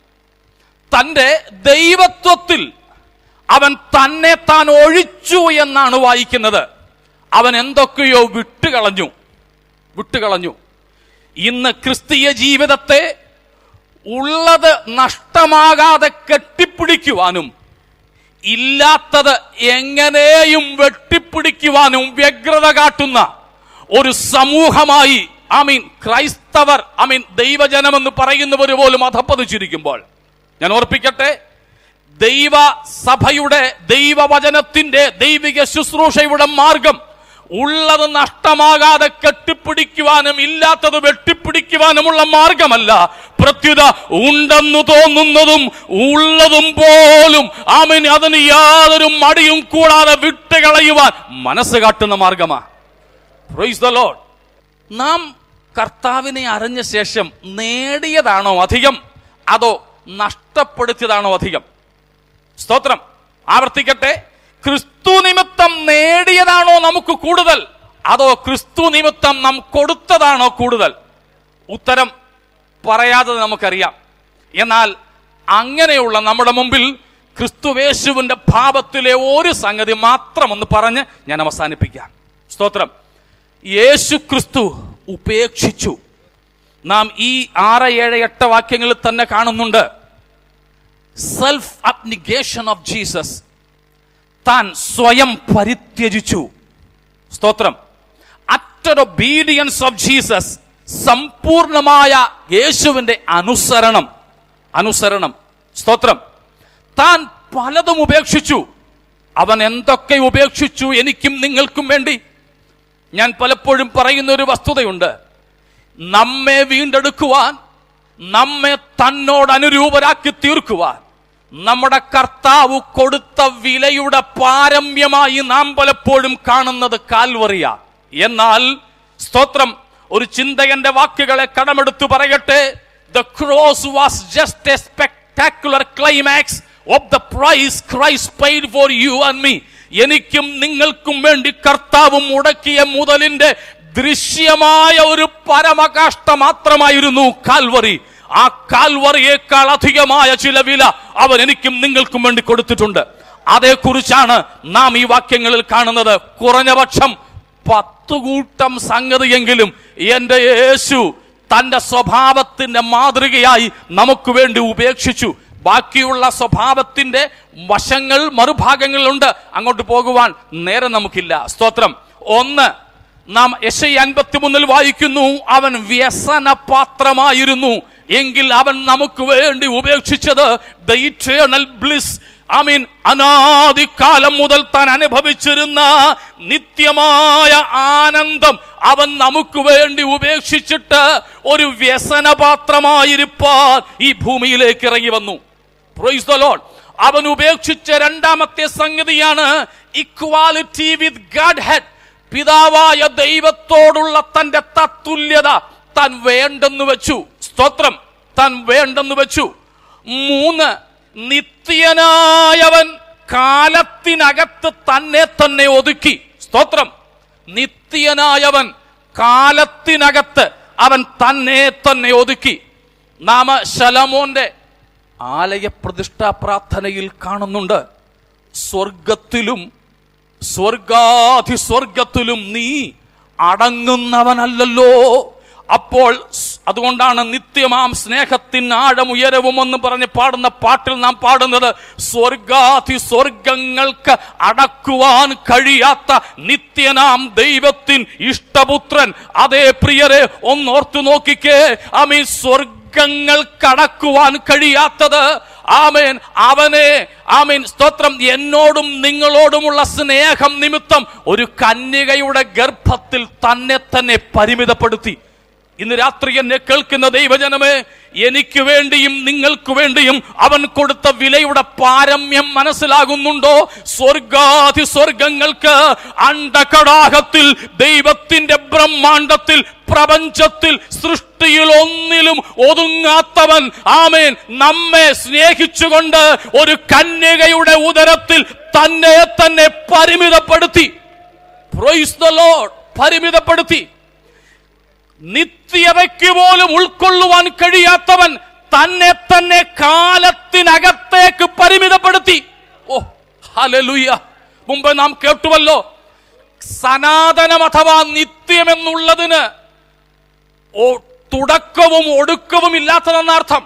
S1: തന്റെ ദൈവത്വത്തിൽ അവൻ തന്നെ താൻ ഒഴിച്ചു എന്നാണ് വായിക്കുന്നത് അവൻ എന്തൊക്കെയോ വിട്ടുകളഞ്ഞു വിട്ടുകളഞ്ഞു ഇന്ന് ക്രിസ്തീയ ജീവിതത്തെ ഉള്ളത് നഷ്ടമാകാതെ കെട്ടിപ്പിടിക്കുവാനും ഇല്ലാത്തത് എങ്ങനെയും വെട്ടിപ്പിടിക്കുവാനും വ്യഗ്രത കാട്ടുന്ന ഒരു സമൂഹമായി ഐ മീൻ ക്രൈസ്തവർ ഐ മീൻ ദൈവജനമെന്ന് പറയുന്നവർ പോലും അധപ്പതിച്ചിരിക്കുമ്പോൾ ഞാൻ ഓർപ്പിക്കട്ടെ ദൈവ സഭയുടെ ദൈവവചനത്തിന്റെ ദൈവിക ശുശ്രൂഷയുടെ മാർഗം ഉള്ളത് നഷ്ടമാകാതെ കെട്ടിപ്പിടിക്കുവാനും ഇല്ലാത്തത് വെട്ടിപ്പിടിക്കുവാനുമുള്ള മാർഗമല്ല പ്രത്യുത ഉണ്ടെന്നു തോന്നുന്നതും ഉള്ളതും പോലും ആമൻ അതിന് യാതൊരു മടിയും കൂടാതെ വിട്ടുകളയുവാൻ മനസ്സ് കാട്ടുന്ന മാർഗമാ പ്രൈസ് ദ ലോഡ് നാം കർത്താവിനെ അറിഞ്ഞ ശേഷം നേടിയതാണോ അധികം അതോ നഷ്ടപ്പെടുത്തിയതാണോ അധികം സ്തോത്രം ആവർത്തിക്കട്ടെ ക്രിസ്തു നിമിത്തം നേടിയതാണോ നമുക്ക് കൂടുതൽ അതോ ക്രിസ്തു നിമിത്തം നാം കൊടുത്തതാണോ കൂടുതൽ ഉത്തരം പറയാതെ നമുക്കറിയാം എന്നാൽ അങ്ങനെയുള്ള നമ്മുടെ മുമ്പിൽ ക്രിസ്തുവേശുവിന്റെ ഭാവത്തിലെ ഒരു സംഗതി മാത്രം ഒന്ന് പറഞ്ഞ് ഞാൻ അവസാനിപ്പിക്കാം സ്തോത്രം യേശു ക്രിസ്തു ഉപേക്ഷിച്ചു നാം ഈ ആറ് ഏഴ് എട്ട് വാക്യങ്ങളിൽ തന്നെ കാണുന്നുണ്ട് സെൽഫ് അപ്നിഗേഷൻ ഓഫ് ജീസസ് താൻ സ്വയം പരിത്യജിച്ചു സ്തോത്രം അറ്റർ ഒബീഡിയൻസ് ഓഫ് ജീസസ് സമ്പൂർണമായ യേശുവിന്റെ അനുസരണം അനുസരണം സ്തോത്രം താൻ പലതും ഉപേക്ഷിച്ചു അവൻ എന്തൊക്കെ ഉപേക്ഷിച്ചു എനിക്കും നിങ്ങൾക്കും വേണ്ടി ഞാൻ പലപ്പോഴും പറയുന്ന ഒരു വസ്തുതയുണ്ട് നമ്മെ വീണ്ടെടുക്കുവാൻ നമ്മെ തന്നോട് അനുരൂപരാക്കി തീർക്കുവാൻ നമ്മുടെ കർത്താവ് കൊടുത്ത വിലയുടെ പാരമ്യമായി നാം പലപ്പോഴും കാണുന്നത് കാൽവറിയ എന്നാൽ സ്തോത്രം ഒരു ചിന്തകന്റെ വാക്കുകളെ കടമെടുത്തു പറയട്ടെ the cross was just a spectacular climax of the price Christ paid for you and me എനിക്കും നിങ്ങൾക്കും വേണ്ടി കർത്താവ് മുടക്കിയ മുതലിന്റെ ദൃശ്യമായ ഒരു പരമകാഷ്ട മാത്രമായിരുന്നു കാൽവറി ആ കാൽവറിയേക്കാൾ അധികമായ ചില വില അവൻ എനിക്കും നിങ്ങൾക്കും വേണ്ടി കൊടുത്തിട്ടുണ്ട് അതേക്കുറിച്ചാണ് നാം ഈ വാക്യങ്ങളിൽ കാണുന്നത് കുറഞ്ഞപക്ഷം പത്തു കൂട്ടം സംഗതിയെങ്കിലും എന്റെ യേശു തന്റെ സ്വഭാവത്തിന്റെ മാതൃകയായി നമുക്ക് വേണ്ടി ഉപേക്ഷിച്ചു ബാക്കിയുള്ള സ്വഭാവത്തിന്റെ വശങ്ങൾ മറുഭാഗങ്ങളിലുണ്ട് അങ്ങോട്ട് പോകുവാൻ നേരെ നമുക്കില്ല സ്തോത്രം ഒന്ന് നാം എസ് ഐ അൻപത്തിമൂന്നിൽ വായിക്കുന്നു അവൻ വ്യസന പാത്രമായിരുന്നു എങ്കിൽ അവൻ നമുക്ക് വേണ്ടി ഉപേക്ഷിച്ചത് the eternal bliss I mean അനാദികാലം മുതൽ താൻ അനുഭവിച്ചിരുന്ന നിത്യമായ ആനന്ദം അവൻ നമുക്ക് വേണ്ടി ഉപേക്ഷിച്ചിട്ട് ഒരു വ്യസനപാത്രമായിരിക്കാൻ ഈ ഭൂമിയിലേക്ക് ഇറങ്ങി വന്നു പ്രൈസ് ദ ലോർഡ് അവൻ ഉപേക്ഷിച്ച രണ്ടാമത്തെ സംഗതിയാണ് ഇക്വാലിറ്റി വിത്ത് ഗാഡ് ഹെഡ് പിതാവായ ദൈവത്തോടുള്ള തന്റെ തത്തുല്യത താൻ വേണ്ടെന്ന് വെച്ചു സ്തോത്രം താൻ വേണ്ടെന്ന് വെച്ചു മൂന്ന് നിത്യനായവൻ കാലത്തിനകത്ത് തന്നെ തന്നെ ഒതുക്കി സ്തോത്രം നിത്യനായവൻ കാലത്തിനകത്ത് അവൻ തന്നെ തന്നെ ഒതുക്കി നാമ ശലമോന്റെ ആലയ പ്രതിഷ്ഠാ പ്രാർത്ഥനയിൽ കാണുന്നുണ്ട് സ്വർഗത്തിലും സ്വർഗാധിസ്വർഗത്തിലും നീ അടങ്ങുന്നവനല്ലല്ലോ അപ്പോൾ സ്- അതുകൊണ്ടാണ് നിത്യമാം സ്നേഹത്തിന് ആഴം ഉയരവും എന്ന് പറഞ്ഞ് പാടുന്ന പാട്ടിൽ നാം പാടുന്നത് സ്വർഗാധി സ്വർഗങ്ങൾക്ക് അടക്കുവാൻ കഴിയാത്ത നിത്യനാം ദൈവത്തിൻ ഇഷ്ടപുത്രൻ അതേ പ്രിയരെ ഒന്നോർത്തു നോക്കിക്കേ അമീ സ്വർഗങ്ങൾക്കടക്കുവാൻ കഴിയാത്തത് ആമേൻ അവനെ ആമേൻ സ്തോത്രം എന്നോടും നിങ്ങളോടുമുള്ള സ്നേഹം നിമിത്തം ഒരു കന്യകയുടെ ഗർഭത്തിൽ തന്നെ തന്നെ പരിമിതപ്പെടുത്തി ഇന്ന് രാത്രി എന്നെ കേൾക്കുന്ന ദൈവജനമേ എനിക്ക് വേണ്ടിയും നിങ്ങൾക്ക് വേണ്ടിയും അവൻ കൊടുത്ത വിലയുടെ പാരമ്യം മനസ്സിലാകുന്നുണ്ടോ സ്വർഗാധി സ്വർഗങ്ങൾക്ക് അണ്ടകടാഹത്തിൽ ദൈവത്തിന്റെ ബ്രഹ്മാണ്ടത്തിൽ പ്രപഞ്ചത്തിൽ സൃഷ്ടിയിൽ ഒന്നിലും ഒതുങ്ങാത്തവൻ ആമേൻ നമ്മെ സ്നേഹിച്ചുകൊണ്ട് ഒരു കന്യകയുടെ ഉദരത്തിൽ തന്നെ തന്നെ പരിമിതപ്പെടുത്തി പ്രൈസ് ദ ലോർഡ് പരിമിതപ്പെടുത്തി നിത്യതയ്ക്ക് പോലും ഉൾക്കൊള്ളുവാൻ കഴിയാത്തവൻ തന്നെ തന്നെ കാലത്തിനകത്തേക്ക് പരിമിതപ്പെടുത്തി ഓ ഹലലുയ മുമ്പ് നാം കേട്ടുവല്ലോ സനാതനം അഥവാ നിത്യമെന്നുള്ളതിന് ഓ തുടക്കവും ഒടുക്കവും ഇല്ലാത്തതെന്നർത്ഥം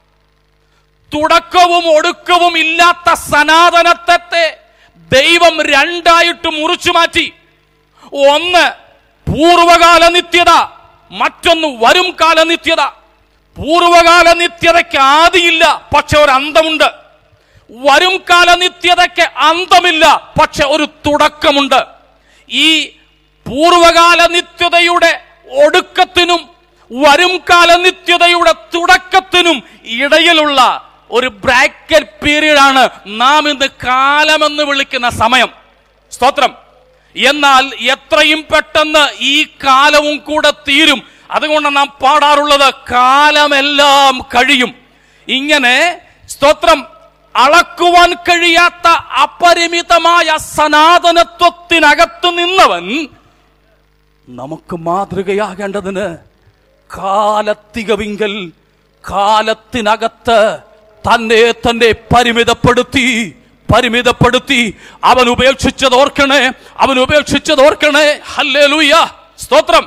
S1: തുടക്കവും ഒടുക്കവും ഇല്ലാത്ത സനാതനത്തെ ദൈവം രണ്ടായിട്ട് മുറിച്ചു മാറ്റി ഒന്ന് പൂർവകാല നിത്യത മറ്റൊന്ന് വരും കാല നിത്യത പൂർവകാല നിത്യതയ്ക്ക് ആദിയില്ല പക്ഷെ ഒരു അന്തമുണ്ട് വരും കാല നിത്യതയ്ക്ക് അന്തമില്ല പക്ഷെ ഒരു തുടക്കമുണ്ട് ഈ പൂർവകാല നിത്യതയുടെ ഒടുക്കത്തിനും വരും കാല നിത്യതയുടെ തുടക്കത്തിനും ഇടയിലുള്ള ഒരു ബ്രാക്കറ്റ് പീരീഡ് ആണ് നാം ഇന്ന് കാലമെന്ന് വിളിക്കുന്ന സമയം സ്തോത്രം എന്നാൽ എത്രയും പെട്ടെന്ന് ഈ കാലവും കൂടെ തീരും അതുകൊണ്ട് നാം പാടാറുള്ളത് കാലമെല്ലാം കഴിയും ഇങ്ങനെ സ്തോത്രം അളക്കുവാൻ കഴിയാത്ത അപരിമിതമായ സനാതനത്വത്തിനകത്ത് നിന്നവൻ നമുക്ക് മാതൃകയാകേണ്ടതിന് കാലത്തികവിങ്കൽ കാലത്തിനകത്ത് തന്നെ തന്നെ പരിമിതപ്പെടുത്തി പരിമിതപ്പെടുത്തി അവൻ ഉപേക്ഷിച്ചത് ഓർക്കണേ അവൻ ഉപേക്ഷിച്ചത് ഓർക്കണേ ഹല്ലേലൂയ സ്തോത്രം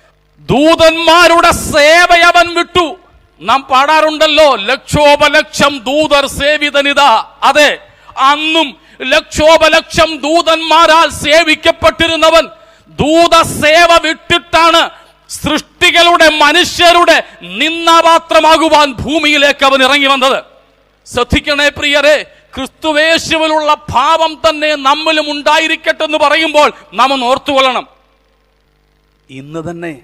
S1: ദൂതന്മാരുടെ സേവ അവൻ വിട്ടു നാം പാടാറുണ്ടല്ലോ ലക്ഷോപലക്ഷം ദൂതർ സേവിതനിത അതെ അന്നും ലക്ഷോപലക്ഷം ദൂതന്മാരാൽ സേവിക്കപ്പെട്ടിരുന്നവൻ ദൂതസേവ വിട്ടിട്ടാണ് സൃഷ്ടികളുടെ മനുഷ്യരുടെ നിന്നാപാത്രമാകുവാൻ ഭൂമിയിലേക്ക് അവൻ ഇറങ്ങി വന്നത് ശ്രദ്ധിക്കണേ പ്രിയരെ ക്രിസ്തുവേശുവിലുള്ള ഭാവം തന്നെ നമ്മിലും ഉണ്ടായിരിക്കട്ടെ എന്ന് പറയുമ്പോൾ നാം ഒന്ന് ഓർത്തുകൊള്ളണം ഇന്ന് തന്നെ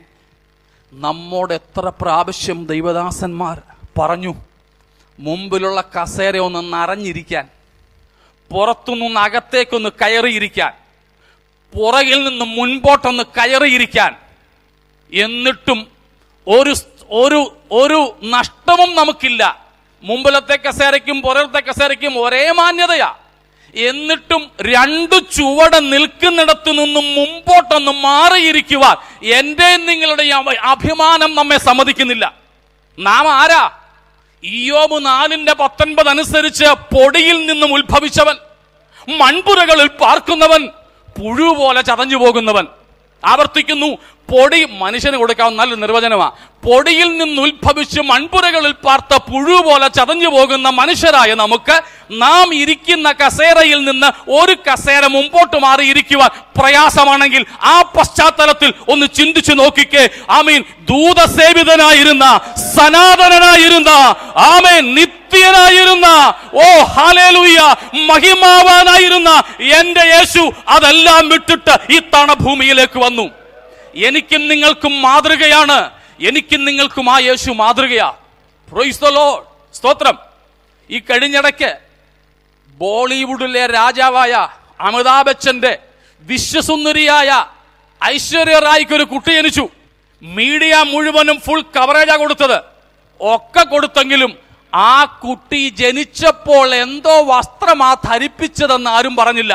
S1: നമ്മോട് എത്ര പ്രാവശ്യം ദൈവദാസന്മാർ പറഞ്ഞു മുമ്പിലുള്ള കസേര ഒന്ന് നറഞ്ഞിരിക്കാൻ പുറത്തുനിന്ന് അകത്തേക്കൊന്ന് കയറിയിരിക്കാൻ പുറകിൽ നിന്ന് മുൻപോട്ടൊന്ന് കയറിയിരിക്കാൻ എന്നിട്ടും ഒരു ഒരു ഒരു നഷ്ടവും നമുക്കില്ല മുമ്പിലത്തെ കസേരയ്ക്കും പുറത്തെ കസേരയ്ക്കും ഒരേ മാന്യതയാ എന്നിട്ടും രണ്ടു ചുവട് നിൽക്കുന്നിടത്തു നിന്നും മുമ്പോട്ടൊന്ന് മാറിയിരിക്കുവാൻ എന്റെയും നിങ്ങളുടെയും അഭ- അഭിമാനം നമ്മെ സമ്മതിക്കുന്നില്ല നാം ആരാ ഇയോബ് നാലിന്റെ പത്തൊൻപത് അനുസരിച്ച് പൊടിയിൽ നിന്നും ഉത്ഭവിച്ചവൻ മൺപുരകളിൽ പാർക്കുന്നവൻ പുഴു പോലെ ചതഞ്ഞു പോകുന്നവൻ ആവർത്തിക്കുന്നു പൊടി മനുഷ്യന് കൊടുക്കാവുന്ന നല്ല നിർവചനമാ പൊടിയിൽ നിന്ന് ഉത്ഭവിച്ച് മൺപുരകളിൽ പാർത്ത പുഴു പോലെ ചതഞ്ഞു പോകുന്ന മനുഷ്യരായ നമുക്ക് നാം ഇരിക്കുന്ന കസേരയിൽ നിന്ന് ഒരു കസേര മുമ്പോട്ട് മാറി ഇരിക്കുവാൻ പ്രയാസമാണെങ്കിൽ ആ പശ്ചാത്തലത്തിൽ ഒന്ന് ചിന്തിച്ചു നോക്കിക്കേ ആമീൻ ദൂതസേവിതനായിരുന്ന സനാതനനായിരുന്ന ആമേൻ നിത്യനായിരുന്ന ഓ ഹാലേലൂയ മഹിമാവാനായിരുന്ന എന്റെ യേശു അതെല്ലാം വിട്ടിട്ട് ഈ തണഭൂമിയിലേക്ക് വന്നു എനിക്കും നിങ്ങൾക്കും മാതൃകയാണ് എനിക്കും നിങ്ങൾക്കും ആ യേശു മാതൃകയാ Praise the Lord. സ്തോത്രം ഈ കഴിഞ്ഞിടയ്ക്ക് ബോളിവുഡിലെ രാജാവായ അമിതാഭ് ബച്ചന്റെ വിശ്വസുന്ദരിയായ ഐശ്വര്യ റായിക്ക് ഒരു കുട്ടി ജനിച്ചു മീഡിയ മുഴുവനും ഫുൾ കവറേജാ കൊടുത്തത് ഒക്കെ കൊടുത്തെങ്കിലും ആ കുട്ടി ജനിച്ചപ്പോൾ എന്തോ വസ്ത്രമാ ധരിപ്പിച്ചതെന്ന് ആരും പറഞ്ഞില്ല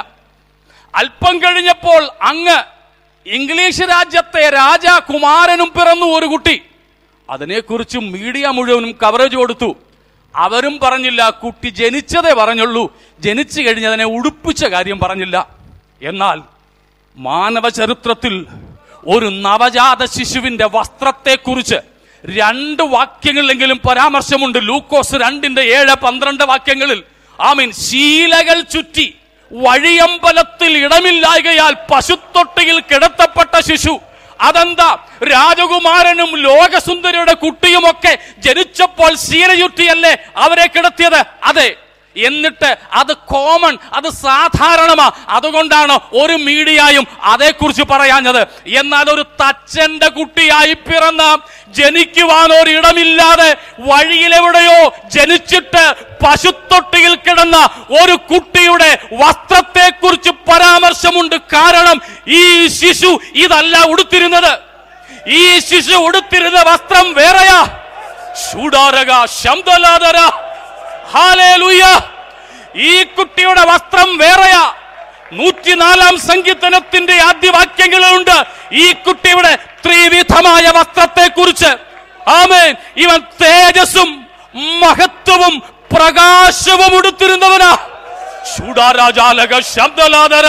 S1: അല്പം കഴിഞ്ഞപ്പോൾ അങ്ങ് ഇംഗ്ലീഷ് രാജ്യത്തെ രാജാകുമാരനും പിറന്നു ഒരു കുട്ടി അതിനെക്കുറിച്ച് മീഡിയ മുഴുവനും കവറേജ് കൊടുത്തു അവരും പറഞ്ഞില്ല കുട്ടി ജനിച്ചതേ പറഞ്ഞുള്ളൂ ജനിച്ചു കഴിഞ്ഞതിനെ ഉടുപ്പിച്ച കാര്യം പറഞ്ഞില്ല എന്നാൽ മാനവ ചരിത്രത്തിൽ ഒരു നവജാത ശിശുവിന്റെ വസ്ത്രത്തെക്കുറിച്ച് രണ്ട് വാക്യങ്ങളിലെങ്കിലും പരാമർശമുണ്ട് ലൂക്കോസ് രണ്ടിന്റെ ഏഴ് പന്ത്രണ്ട് വാക്യങ്ങളിൽ ആമീൻ ശീലകൾ ചുറ്റി വഴിയമ്പലത്തിൽ ഇടമില്ലായകയാൽ പശുത്തൊട്ടിയിൽ കിടത്തപ്പെട്ട ശിശു അതെന്താ രാജകുമാരനും ലോകസുന്ദരിയുടെ കുട്ടിയുമൊക്കെ ജനിച്ചപ്പോൾ ശീലയുറ്റിയല്ലേ അവരെ കിടത്തിയത് അതെ എന്നിട്ട് അത് കോമൺ അത് സാധാരണമാ അതുകൊണ്ടാണ് ഒരു മീഡിയയും അതേക്കുറിച്ച് പറയാഞ്ഞത് എന്നാൽ ഒരു തച്ചന്റെ കുട്ടിയായി പിറന്ന ജനിക്കുവാൻ ഒരിടമില്ലാതെ വഴിയിലെവിടെയോ ജനിച്ചിട്ട് പശുത്തൊട്ടിയിൽ കിടന്ന ഒരു കുട്ടിയുടെ വസ്ത്രത്തെക്കുറിച്ച് പരാമർശമുണ്ട് കാരണം ഈ ശിശു ഇതല്ല ഉടുത്തിരുന്നത് ഈ ശിശു ഉടുത്തിരുന്ന വസ്ത്രം വേറെയാ ശൂടാരക ശബ്ദലാതര ഹാലേലൂയ ഈ കുട്ടിയുടെ വസ്ത്രം വേറെയാ നൂറ്റിനാലാം സങ്കീർത്തനത്തിന്റെ ആദ്യവാക്യങ്ങളുണ്ട് ഈ കുട്ടിയുടെ ത്രിവിധമായ വസ്ത്രത്തെ കുറിച്ച് ആമേൻ ഇവൻ തേജസ്സും മഹത്വവും പ്രകാശവും ഉടുത്തിരുന്നവനാ ശൂടാരാജാലക ശബ്ദലാതര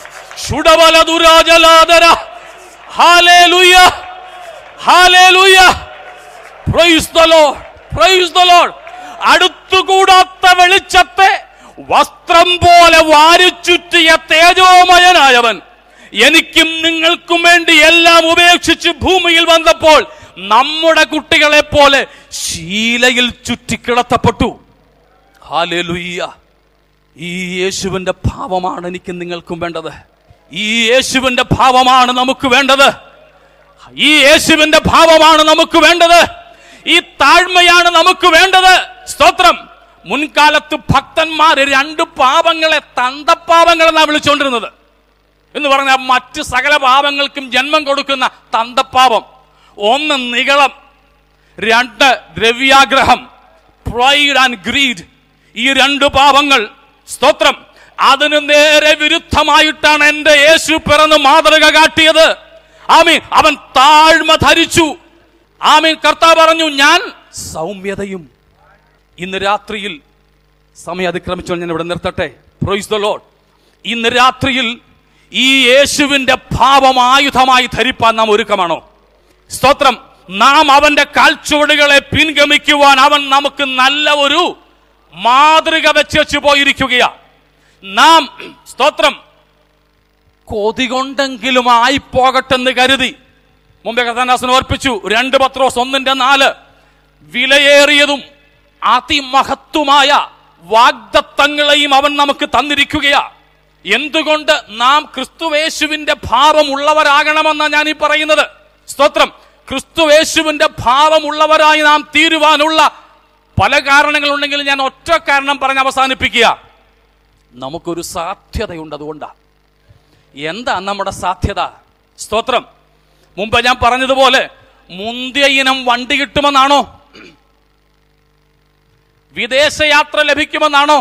S1: ശുടബലദുരാജലാതര ഹാലേലൂയ ഹാലേലൂയ praise the Lord praise the Lord അടുത്തുകൂടാത്ത വെളിച്ചത്തെ വസ്ത്രം പോലെ വാരിച്ചുറ്റിയ തേജോമയനായവൻ എനിക്കും നിങ്ങൾക്കും വേണ്ടി എല്ലാം ഉപേക്ഷിച്ച് ഭൂമിയിൽ വന്നപ്പോൾ നമ്മുടെ കുട്ടികളെ പോലെ ശീലയിൽ ചുറ്റിക്കിടത്തപ്പെട്ടു ഹാലേലുയ്യ ഈ യേശുവിന്റെ ഭാവമാണ് എനിക്ക് നിങ്ങൾക്കും വേണ്ടത് ഈ യേശുവിന്റെ ഭാവമാണ് നമുക്ക് വേണ്ടത് ഈ യേശുവിന്റെ ഭാവമാണ് നമുക്ക് വേണ്ടത് ഈ താഴ്മയാണ് നമുക്ക് വേണ്ടത് സ്തോത്രം മുൻകാലത്ത് ഭക്തന്മാര് രണ്ട് പാപങ്ങളെ തന്തപ്പാപങ്ങൾ എന്നാണ് വിളിച്ചുകൊണ്ടിരുന്നത് എന്ന് പറഞ്ഞാൽ മറ്റ് സകല പാപങ്ങൾക്കും ജന്മം കൊടുക്കുന്ന തന്തപ്പാപം ഒന്ന് നികളം രണ്ട് ദ്രവ്യാഗ്രഹം പ്രൈഡ് ആൻഡ് ഗ്രീഡ് ഈ രണ്ട് പാപങ്ങൾ സ്തോത്രം അതിന് നേരെ വിരുദ്ധമായിട്ടാണ് എന്റെ യേശു പിറന്ന് മാതൃക കാട്ടിയത് ആമീൻ അവൻ താഴ്മ ധരിച്ചു ആമീൻ കർത്താവ് പറഞ്ഞു ഞാൻ സൗമ്യതയും ഇന്ന് രാത്രിയിൽ സമയം അതിക്രമിച്ചു ഞാൻ ഇവിടെ നിർത്തട്ടെ പ്രൊയ്സ് ദ ലോഡ് ഇന്ന് രാത്രിയിൽ ഈ യേശുവിന്റെ ഭാവം ആയുധമായി ധരിപ്പാൻ നാം ഒരുക്കമാണോ സ്തോത്രം നാം അവന്റെ കാൽച്ചുവടുകളെ പിൻഗമിക്കുവാൻ അവൻ നമുക്ക് നല്ല ഒരു മാതൃക വെച്ച് വെച്ച് പോയിരിക്കുകയാ നാം സ്തോത്രം കൊതി കൊണ്ടെങ്കിലും ആയിപ്പോകട്ടെന്ന് കരുതി മുമ്പേ കഥാനാസൻ ഓർപ്പിച്ചു രണ്ട് പത്രോസ് ഒന്നിന്റെ നാല് വിലയേറിയതും അതിമഹത്വമായ വാഗ്ദത്തങ്ങളെയും അവൻ നമുക്ക് തന്നിരിക്കുകയാ എന്തുകൊണ്ട് നാം ക്രിസ്തുവേശുവിന്റെ ഭാവമുള്ളവരാകണമെന്നാണ് ഞാൻ ഈ പറയുന്നത് സ്തോത്രം ക്രിസ്തുവേശുവിന്റെ ഭാവമുള്ളവരായി നാം തീരുവാനുള്ള പല കാരണങ്ങളുണ്ടെങ്കിലും ഞാൻ ഒറ്റ കാരണം പറഞ്ഞ് അവസാനിപ്പിക്കുക നമുക്കൊരു സാധ്യതയുണ്ട് അതുകൊണ്ടാ എന്താ നമ്മുടെ സാധ്യത സ്തോത്രം മുമ്പ് ഞാൻ പറഞ്ഞതുപോലെ മുന്തിയ ഇനം വണ്ടി കിട്ടുമെന്നാണോ വിദേശയാത്ര ലഭിക്കുമെന്നാണോ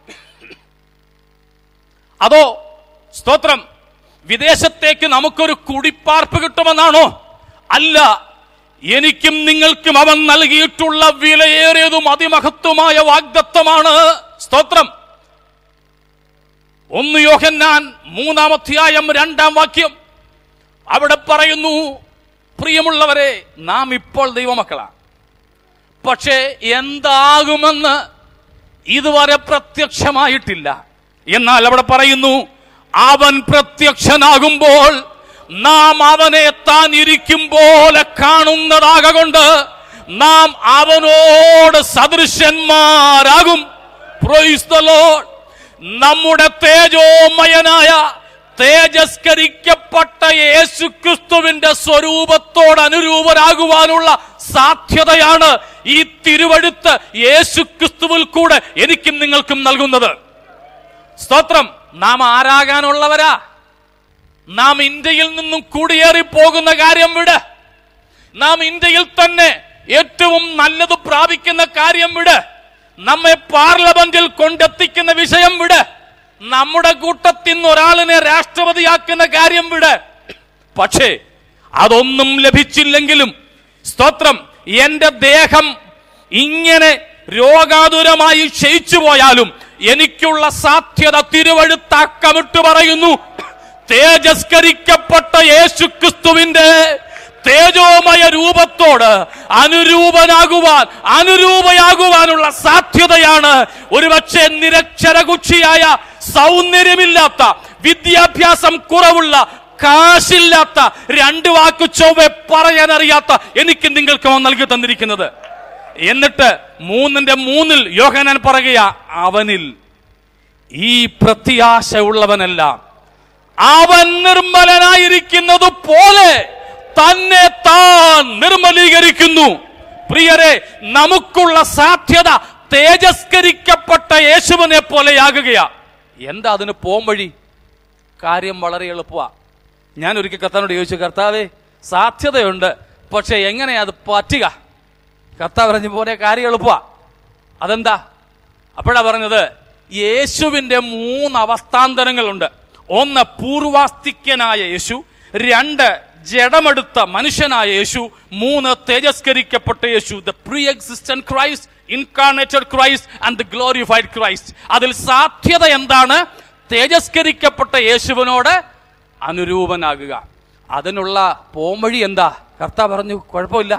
S1: അതോ സ്തോത്രം വിദേശത്തേക്ക് നമുക്കൊരു കുടിപ്പാർപ്പ് കിട്ടുമെന്നാണോ അല്ല എനിക്കും നിങ്ങൾക്കും അവൻ നൽകിയിട്ടുള്ള വിലയേറിയതും അതിമഹത്വമായ വാഗ്ദത്വമാണ് സ്തോത്രം ഒന്ന് യോഹന്നാൻ മൂന്നാം അധ്യായം രണ്ടാം വാക്യം അവിടെ പറയുന്നു പ്രിയമുള്ളവരെ നാം ഇപ്പോൾ ദൈവമക്കളാണ് പക്ഷേ എന്താകുമെന്ന് ഇതുവരെ പ്രത്യക്ഷമായിട്ടില്ല എന്നാൽ അവിടെ പറയുന്നു അവൻ പ്രത്യക്ഷനാകുമ്പോൾ നാം അവനെ താൻ ഇരിക്കും പോലെ കാണുന്നതാകൊണ്ട് നാം അവനോട് സദൃശന്മാരാകും Praise the Lord. നമ്മുടെ തേജോമയനായ തേജസ്കരിക്കപ്പെട്ട യേശുക്രിസ്തുവിന്റെ സ്വരൂപത്തോട് അനുരൂപരാകുവാനുള്ള സാധ്യതയാണ് ഈ തിരുവഴുത്ത് യേശുക്രിസ്തുവിൽ കൂടെ എനിക്കും നിങ്ങൾക്കും നൽകുന്നത് സ്തോത്രം നാം ആരാകാനുള്ളവരാ നാം ഇന്ത്യയിൽ നിന്നും കുടിയേറി പോകുന്ന കാര്യം വിട് നാം ഇന്ത്യയിൽ തന്നെ ഏറ്റവും നല്ലത് പ്രാപിക്കുന്ന കാര്യം വിട് നമ്മെ പാർലമെന്റിൽ കൊണ്ടെത്തിക്കുന്ന വിഷയം വിട് നമ്മുടെ കൂട്ടത്തിൽ നിന്ന് ഒരാളിനെ രാഷ്ട്രപതിയാക്കുന്ന കാര്യം വിട് പക്ഷേ അതൊന്നും ലഭിച്ചില്ലെങ്കിലും സ്തോത്രം എന്റെ ദേഹം ഇങ്ങനെ രോഗാതുരമായി ക്ഷയിച്ചു പോയാലും എനിക്കുള്ള സാധ്യത തിരുവഴുത്താക്കമിട്ട് പറയുന്നു തേജസ്കരിക്കപ്പെട്ട യേശുക്രിസ്തുവിന്റെ തേജോമയ രൂപത്തോട് അനുരൂപനാകുവാൻ അനുരൂപയാകുവാനുള്ള സാധ്യതയാണ് ഒരുപക്ഷെ നിരക്ഷരകുക്ഷിയായ സൗന്ദര്യമില്ലാത്ത വിദ്യാഭ്യാസം കുറവുള്ള കാശില്ലാത്ത രണ്ട് വാക്ക് ചൊവ്വെ പറയാനറിയാത്ത എനിക്ക് നിങ്ങൾക്ക് അവൻ നൽകി തന്നിരിക്കുന്നത് എന്നിട്ട് മൂന്നിന്റെ മൂന്നിൽ യോഹനാൻ പറയുക അവനിൽ ഈ പ്രത്യാശ ഉള്ളവനെല്ലാം അവൻ നിർമ്മലനായിരിക്കുന്നത് പോലെ തന്നെ താൻ നിർമ്മലീകരിക്കുന്നു പ്രിയരെ നമുക്കുള്ള സാധ്യത തേജസ്കരിക്കപ്പെട്ട യേശുവിനെ പോലെയാകുകയാ എന്താ അതിന് പോം വഴി കാര്യം വളരെ എളുപ്പമാണ് ഞാൻ ഒരിക്കൽ കർത്താവിനോട് ചോദിച്ചു കർത്താവേ സാധ്യതയുണ്ട് പക്ഷെ എങ്ങനെയാ അത് പറ്റുക കർത്താവ് പറഞ്ഞു പോലെ കാര്യം എളുപ്പമാണ് അതെന്താ അപ്പോഴാ പറഞ്ഞത് യേശുവിന്റെ മൂന്ന് അവസ്ഥാന്തരങ്ങളുണ്ട് ഒന്ന് പൂർവാസ്തിക്യനായ യേശു രണ്ട് ജഡമെടുത്ത മനുഷ്യനായ യേശു മൂന്ന് തേജസ്കരിക്കപ്പെട്ട യേശു the pre existent Christ incarnated Christ and the glorified Christ അതിൽ സാധ്യത എന്താണ് തേജസ്കരിക്കപ്പെട്ട യേശുവിനോട് അനുരൂപനാകുക അതിനുള്ള പോംവഴി എന്താ കർത്താവ് പറഞ്ഞു കുഴപ്പമില്ല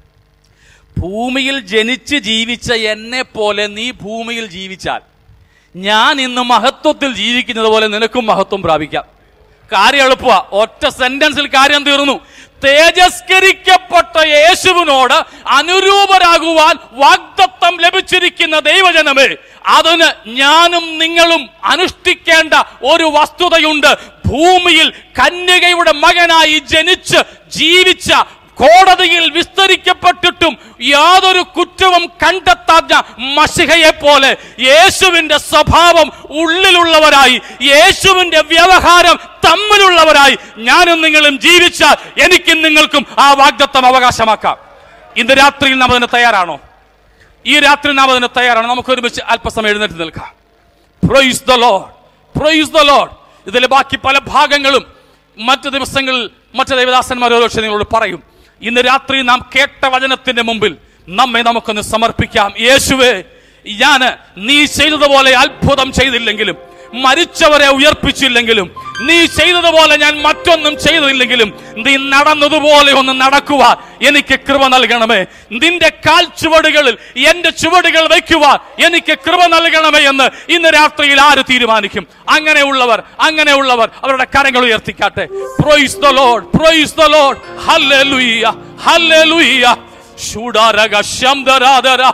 S1: ഭൂമിയിൽ ജനിച്ച് ജീവിച്ച എന്നെ പോലെ നീ ഭൂമിയിൽ ജീവിച്ചാൽ ഞാൻ ഇന്ന് മഹത്വത്തിൽ ജീവിക്കുന്നത് പോലെ നിനക്കും മഹത്വം പ്രാപിക്കാം കാര്യം എളുപ്പമാ ഒറ്റ സെന്റൻസിൽ കാര്യം തീർന്നു തേജസ്കരിക്കപ്പെട്ട യേശുവിനോട് അനുരൂപരാകുവാൻ വാഗ്ദത്തം ലഭിച്ചിരിക്കുന്ന ദൈവജനമേ അതിന് ഞാനും നിങ്ങളും അനുഷ്ഠിക്കേണ്ട ഒരു വസ്തുതയുണ്ട് ഭൂമിയിൽ കന്യകയുടെ മകനായി ജനിച്ച് ജീവിച്ച കോടതിയിൽ വിസ്തരിക്കപ്പെട്ടിട്ടും യാതൊരു കുറ്റവും കണ്ടെത്താത്ത മഷിഹയെ പോലെ യേശുവിന്റെ സ്വഭാവം ഉള്ളിലുള്ളവരായി യേശുവിന്റെ വ്യവഹാരം തമ്മിലുള്ളവരായി ഞാനും നിങ്ങളും ജീവിച്ചാൽ എനിക്കും നിങ്ങൾക്കും ആ വാഗ്ദത്തം അവകാശമാക്കാം ഇന്ന് രാത്രിയിൽ നാം അതിന് തയ്യാറാണോ ഈ രാത്രി നാം അതിന് തയ്യാറാണ് നമുക്ക് ഒരുമിച്ച് അല്പസമയം എഴുന്നേറ്റ് നിൽക്കാം praise the Lord praise the Lord ഇതിലെ ബാക്കി പല ഭാഗങ്ങളും മറ്റു ദിവസങ്ങളിൽ മറ്റു ദൈവദാസന്മാർ ഓരോ നിങ്ങളോട് പറയും ഇന്ന് രാത്രി നാം കേട്ട വചനത്തിന്റെ മുമ്പിൽ നമ്മെ നമുക്കൊന്ന് സമർപ്പിക്കാം യേശുവേ ഞാന് നീ ചെയ്തതുപോലെ അത്ഭുതം ചെയ്തില്ലെങ്കിലും മരിച്ചവരെ ഉയർപ്പിച്ചില്ലെങ്കിലും നീ ചെയ്തതുപോലെ ഞാൻ മറ്റൊന്നും ചെയ്തില്ലെങ്കിലും നീ നടന്നതുപോലെ ഒന്ന് നടക്കുവാൻ എനിക്ക് കൃപ നൽകണമേ നിന്റെ കാൽ ചുവടുകളിൽ എന്റെ ചുവടുകൾ വയ്ക്കുവാൻ എനിക്ക് കൃപ നൽകണമേ എന്ന് ഇന്ന് രാത്രിയിൽ ആര് തീരുമാനിക്കും അങ്ങനെയുള്ളവർ അങ്ങനെയുള്ളവർ അവരുടെ കരങ്ങൾ ഉയർത്തിക്കാട്ടെ praise the Lord praise the Lord ഹല്ലേലൂയ ഹല്ലേലൂയ ശൂഡാരക ശംദരാദര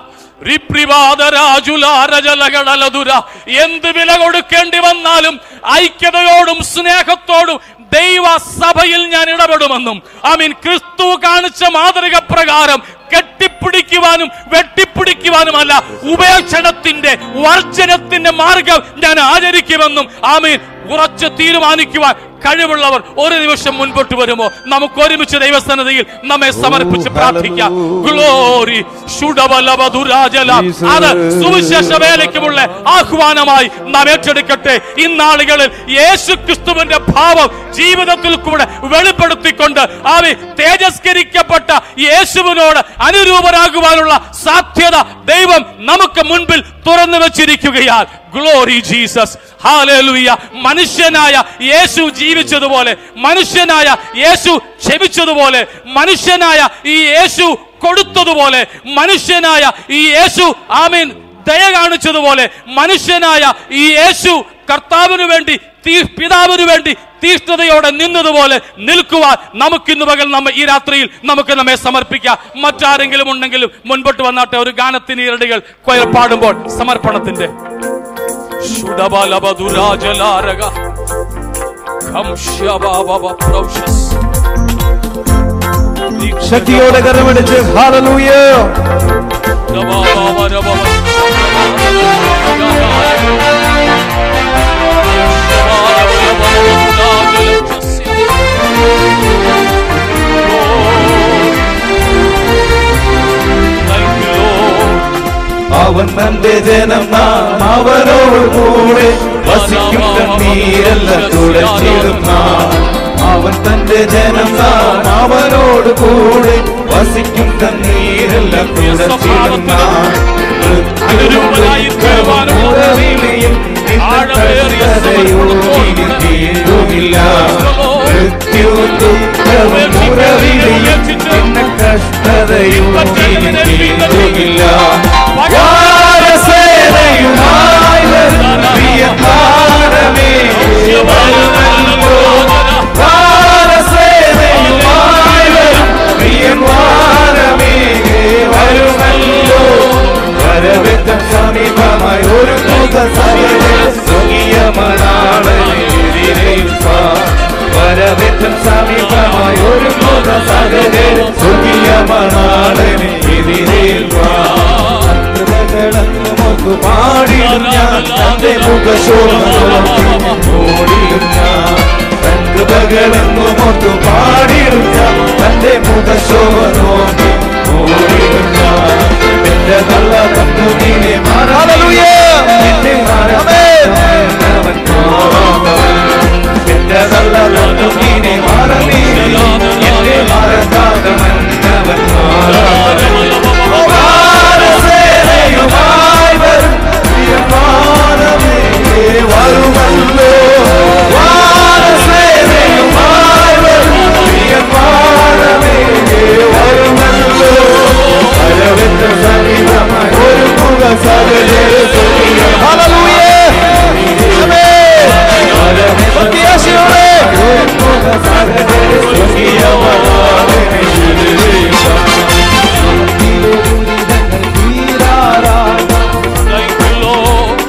S1: റിപ്രിവാദരാജുലാരജലകളലതുര എന്ത് വില കൊടുക്കേണ്ടി വന്നാലും ഐക്യതയോടും സ്നേഹത്തോടും ദൈവ സഭയിൽ ഞാൻ ഇടപെടുമെന്നും ഐ മീൻ ക്രിസ്തു കാണിച്ച മാതൃക പ്രകാരം കെട്ടിപ്പിടിക്കുവാനും വെട്ടിപ്പിടിക്കുവാനുമല്ല ഉപേക്ഷണത്തിന്റെ വർജനത്തിന്റെ മാർഗം ഞാൻ ആചരിക്കുമെന്നും ആമീൻ ഉറച്ചു തീരുമാനിക്കുവാൻ കഴിവുള്ളവർ ഒരു നിമിഷം മുൻപോട്ട് വരുമോ നമുക്ക് ഒരുമിച്ച് ദൈവസന്നതിയിൽ നമ്മെ സമർപ്പിച്ച് പ്രാർത്ഥിക്കാം ഗ്ലോറി ശുഡബലവധുരാജല അത് സുവിശേഷ വേലയ്ക്കുമുള്ള ആഹ്വാനമായി നാം ഏറ്റെടുക്കട്ടെ ഇന്നാളുകളിൽ യേശു ക്രിസ്തുവിന്റെ ഭാവം ജീവിതത്തിൽ കൂടെ വെളിപ്പെടുത്തിക്കൊണ്ട് ആവി തേജസ്കരിക്കപ്പെട്ട യേശുവിനോട് അനുരൂപരാകുവാനുള്ള സാധ്യത ദൈവം നമുക്ക് മുൻപിൽ തുറന്നു വെച്ചിരിക്കുകയാൽ ഗ്ലോറി ജീസസ് ഹാലേലുയ മനുഷ്യനായ യേശു ജീവിച്ചതുപോലെ മനുഷ്യനായ യേശു ക്ഷമിച്ചതുപോലെ മനുഷ്യനായ ഈ യേശു കൊടുത്തതുപോലെ മനുഷ്യനായ ഈ യേശു ആമീൻ ദയ കാണിച്ചതുപോലെ മനുഷ്യനായ ഈ യേശു കർത്താവിനു വേണ്ടി തീ- പിതാവിനു വേണ്ടി തീഷ്ണതയോടെ നിന്നതുപോലെ നിൽക്കുവാൻ നമുക്കിന്ന് പകൽ നമ്മ ഈ രാത്രിയിൽ നമുക്ക് നമ്മെ സമർപ്പിക്കാം മറ്റാരെങ്കിലും ഉണ്ടെങ്കിലും മുൻപോട്ട് വന്നാട്ടെ ഒരു ഗാനത്തിന് ഇരടികൾ കൊയർ പാടുമ്പോൾ സമർപ്പണത്തിന്റെ ശുഡബലബദുരാജലാരക ഖംശ്യബാബബ പ്രൗഷസ്.
S2: ശക്തിയോടെ കരമടിച്ച് ഹാലലൂയ
S1: ദബാബാബരബബ. Thank you, Lord.
S2: അവൻ തന്റെ ജനം നാം അവരോട് കൂടെ വസിക്കും കണ്ണീരല്ല തുടച്ചിടുന്ന അവൻ തന്റെ ജനം നാം അവരോട് കൂടെ വസിക്കും കണ്ണീരല്ല തുടച്ചിടുന്ന
S1: അനുരൂപനായി തീരുവാനും
S2: ഉറവിളിയും
S1: ആഴമേറിയ
S2: ഇനി തീരുമില്ല മൃത്യു ദുഃഖവും ഉറവിളിയും പിന്നെ കഷ്ടതയും ഇനി തീരുമില്ല വാരസേനയുമായി വരും പ്രിയതാരമേ വരുമല്ലോ. വാരസേനയുമായി വരും പ്രിയവാരമേ വരുമല്ലോ വരവെറ്റം സമീപമായി ഒരു സഹചര്യ സ്വർഗീയ മണാളനെ എതിരേൽക്കാം കൃപകളെന്നുമൊക്കെ പാടിയും ഞാൻ തന്റെ മുഖശോഭോടിയും ഞാൻ തൻ കൃപകളെന്നുമൊക്കെ പാടിയും ഞാൻ തന്റെ മുഖശോഭ നോക്കി ഓടിയും ഞാൻ എന്റെ നല്ല തന്നുനീനെ മാറാലൂയേ എന്നെ മാറാമേവൻ എന്റെ നല്ല തന്നുനീനെ മാറലീ എന്നെ മാറത്താതവൻ അവൻ വാരസേനയുമായി വരും പ്രിയമാനമേ വരുമല്ലോ വാരസേനയുമായി വരും പ്രിയമാനമേ വരുമല്ലോ പരവറ്റ സമീപമായി ഒരു മുഖ സകല ഹല്ലേലൂയ പ്രത്യാശയോടെ ഒരു മുഖ സകല
S1: Thank you, Lord.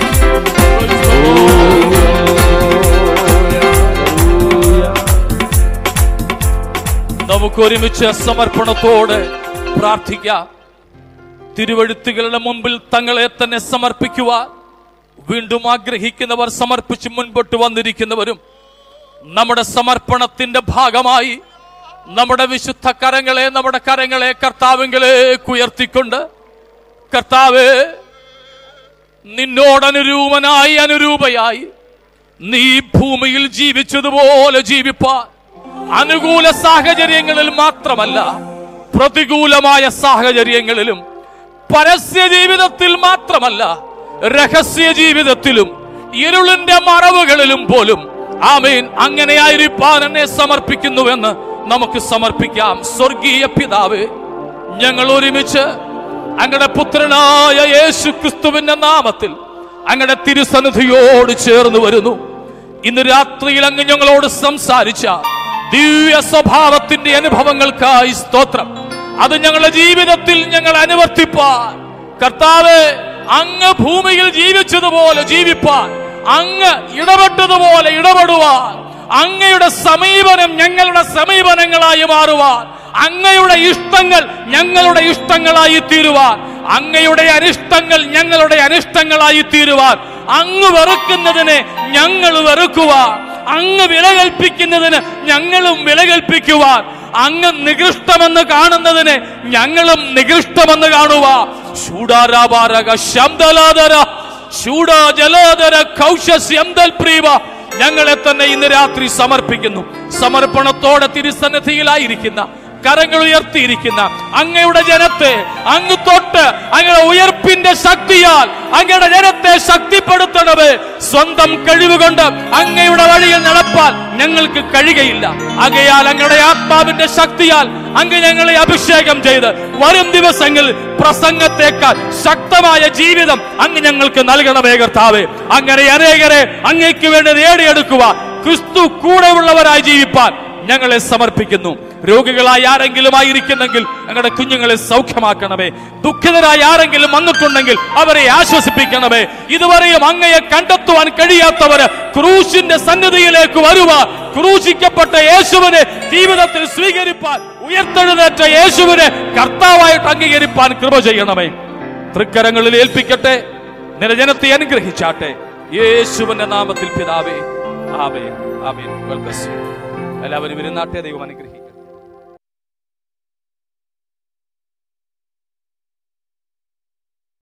S1: നമുക്ക് ഒരുമിച്ച് സമർപ്പണത്തോടെ പ്രാർത്ഥിക്കാം തിരുവഴുത്തുകളുടെ മുമ്പിൽ തങ്ങളെ തന്നെ സമർപ്പിക്കുവാൻ വീണ്ടും ആഗ്രഹിക്കുന്നവർ സമർപ്പിച്ച് മുൻപോട്ട് വന്നിരിക്കുന്നവരും നമ്മുടെ സമർപ്പണത്തിന്റെ ഭാഗമായി നമ്മുടെ വിശുദ്ധ കരങ്ങളെ നമ്മുടെ കരങ്ങളെ കർത്താവിങ്കിലേക്ക് ഉയർത്തിക്കൊണ്ട് കർത്താവേ നിന്നോട് അനുരൂപനായി അനുരൂപയായി നീ ഭൂമിയിൽ ജീവിച്ചതുപോലെ ജീവിപ്പാൻ അനുകൂല സാഹചര്യങ്ങളിൽ മാത്രമല്ല പ്രതികൂലമായ സാഹചര്യങ്ങളിലും പരസ്യ ജീവിതത്തിൽ മാത്രമല്ല രഹസ്യ ജീവിതത്തിലും ഇരുളിന്റെ മറവുകളിലും പോലും ആമീൻ അങ്ങനെയായിരിക്കാൻ എന്നെ സമർപ്പിക്കുന്നുവെന്ന് നമുക്ക് സമർപ്പിക്കാം സ്വർഗീയ പിതാവ് ഞങ്ങൾ ഒരുമിച്ച് അങ്ങയുടെ പുത്രനായ യേശു ക്രിസ്തുവിന്റെ നാമത്തിൽ അങ്ങയുടെ തിരുസന്നിധിയോട് ചേർന്ന് വരുന്നു ഇന്ന് രാത്രിയിൽ അങ്ങ് ഞങ്ങളോട് സംസാരിച്ച ദിവ്യ സ്വഭാവത്തിന്റെ അനുഭവങ്ങൾക്കായി സ്തോത്രം അത് ഞങ്ങളുടെ ജീവിതത്തിൽ ഞങ്ങൾ അനുവർത്തിപ്പാൻ കർത്താവ് അങ്ങ് ഭൂമിയിൽ ജീവിച്ചതുപോലെ ജീവിപ്പാൻ അങ്ങ് ഇടപെട്ടതുപോലെ ഇടപെടുവാൻ അങ്ങയുടെ സമീപനം ഞങ്ങളുടെ സമീപനങ്ങളായി മാറുവാൻ അങ്ങയുടെ ഇഷ്ടങ്ങൾ ഞങ്ങളുടെ ഇഷ്ടങ്ങളായി തീരുവാൻ അങ്ങയുടെ അനിഷ്ടങ്ങൾ ഞങ്ങളുടെ അനിഷ്ടങ്ങളായി തീരുവാൻ അങ്ങ് വെറുക്കുന്നതിനെ ഞങ്ങൾ വെറുക്കുവാൻ അങ്ങ് വില കൽപ്പിക്കുന്നതിന് ഞങ്ങളും വില കൽപ്പിക്കുവാൻ അങ്ങ് നികൃഷ്ടമെന്ന് കാണുന്നതിന് ഞങ്ങളും നികൃഷ്ടമെന്ന് കാണുക ശൂടാരാപാരക ശബ്ദലാതര ശൂട ജലാതര കൗശസ്യന്തൽ പ്രീവ ഞങ്ങളെ തന്നെ ഇന്ന് രാത്രി സമർപ്പിക്കുന്നു സമർപ്പണത്തോടെ തിരുസന്നിധിയിലായിരിക്കുന്ന കരങ്ങൾ ഉയർത്തിയിരിക്കുന്ന അങ്ങയുടെ ജനത്തെ അങ്ങ് തൊട്ട് അങ്ങയുടെ ഉയർപ്പിന്റെ ശക്തിയാൽ അങ്ങയുടെ ജനത്തെ ശക്തിപ്പെടുത്തണമേ സ്വന്തം കഴിവുകൊണ്ട് അങ്ങയുടെ വഴിയിൽ നടപ്പാൻ ഞങ്ങൾക്ക് കഴിയുകയില്ല അങ്ങയാൽ അങ്ങയുടെ ആത്മാവിന്റെ ശക്തിയാൽ അങ്ങ് ഞങ്ങളെ അഭിഷേകം ചെയ്ത് വരും ദിവസങ്ങളിൽ പ്രസംഗത്തേക്കാൾ ശക്തമായ ജീവിതം അങ്ങ് ഞങ്ങൾക്ക് നൽകണമേ കർത്താവേ അങ്ങനെ അനേകരെ അങ്ങയ്ക്ക് വേണ്ടി നേടിയെടുക്കുക ക്രിസ്തു കൂടെയുള്ളവരായി ജീവിപ്പാൻ ഞങ്ങളെ സമർപ്പിക്കുന്നു രോഗികളായി ആരെങ്കിലും ആയിരിക്കുന്നെങ്കിൽ ഞങ്ങളുടെ കുഞ്ഞുങ്ങളെ സൗഖ്യമാക്കണമേ ദുഃഖിതരായി ആരെങ്കിലും വന്നിട്ടുണ്ടെങ്കിൽ അവരെ ആശ്വസിപ്പിക്കണമേ ഇതുവരെയും അങ്ങയെ കണ്ടെത്തുവാൻ കഴിയാത്തവര് ക്രൂശിന്റെ സന്നിധിയിലേക്ക് വരുവാൻ ക്രൂശിക്കപ്പെട്ട യേശുവിനെ ജീവിതത്തിൽ സ്വീകരിപ്പാൻ ഉയർത്തെഴുന്നേറ്റ യേശുവിനെ കർത്താവായിട്ട് അംഗീകരിപ്പാൻ കൃപ ചെയ്യണമേ തൃക്കരങ്ങളിൽ ഏൽപ്പിക്കട്ടെ നിരജനത്തെ അനുഗ്രഹിച്ചാട്ടെ യേശുവിന്റെ നാമത്തിൽ പിതാവേ ആമേൻ ആമേൻ വെൽ ബ്ലസ് യു എല്ലാവരും ഇരുന്നാട്ടെ ദൈവം അനുഗ്രഹിക്കും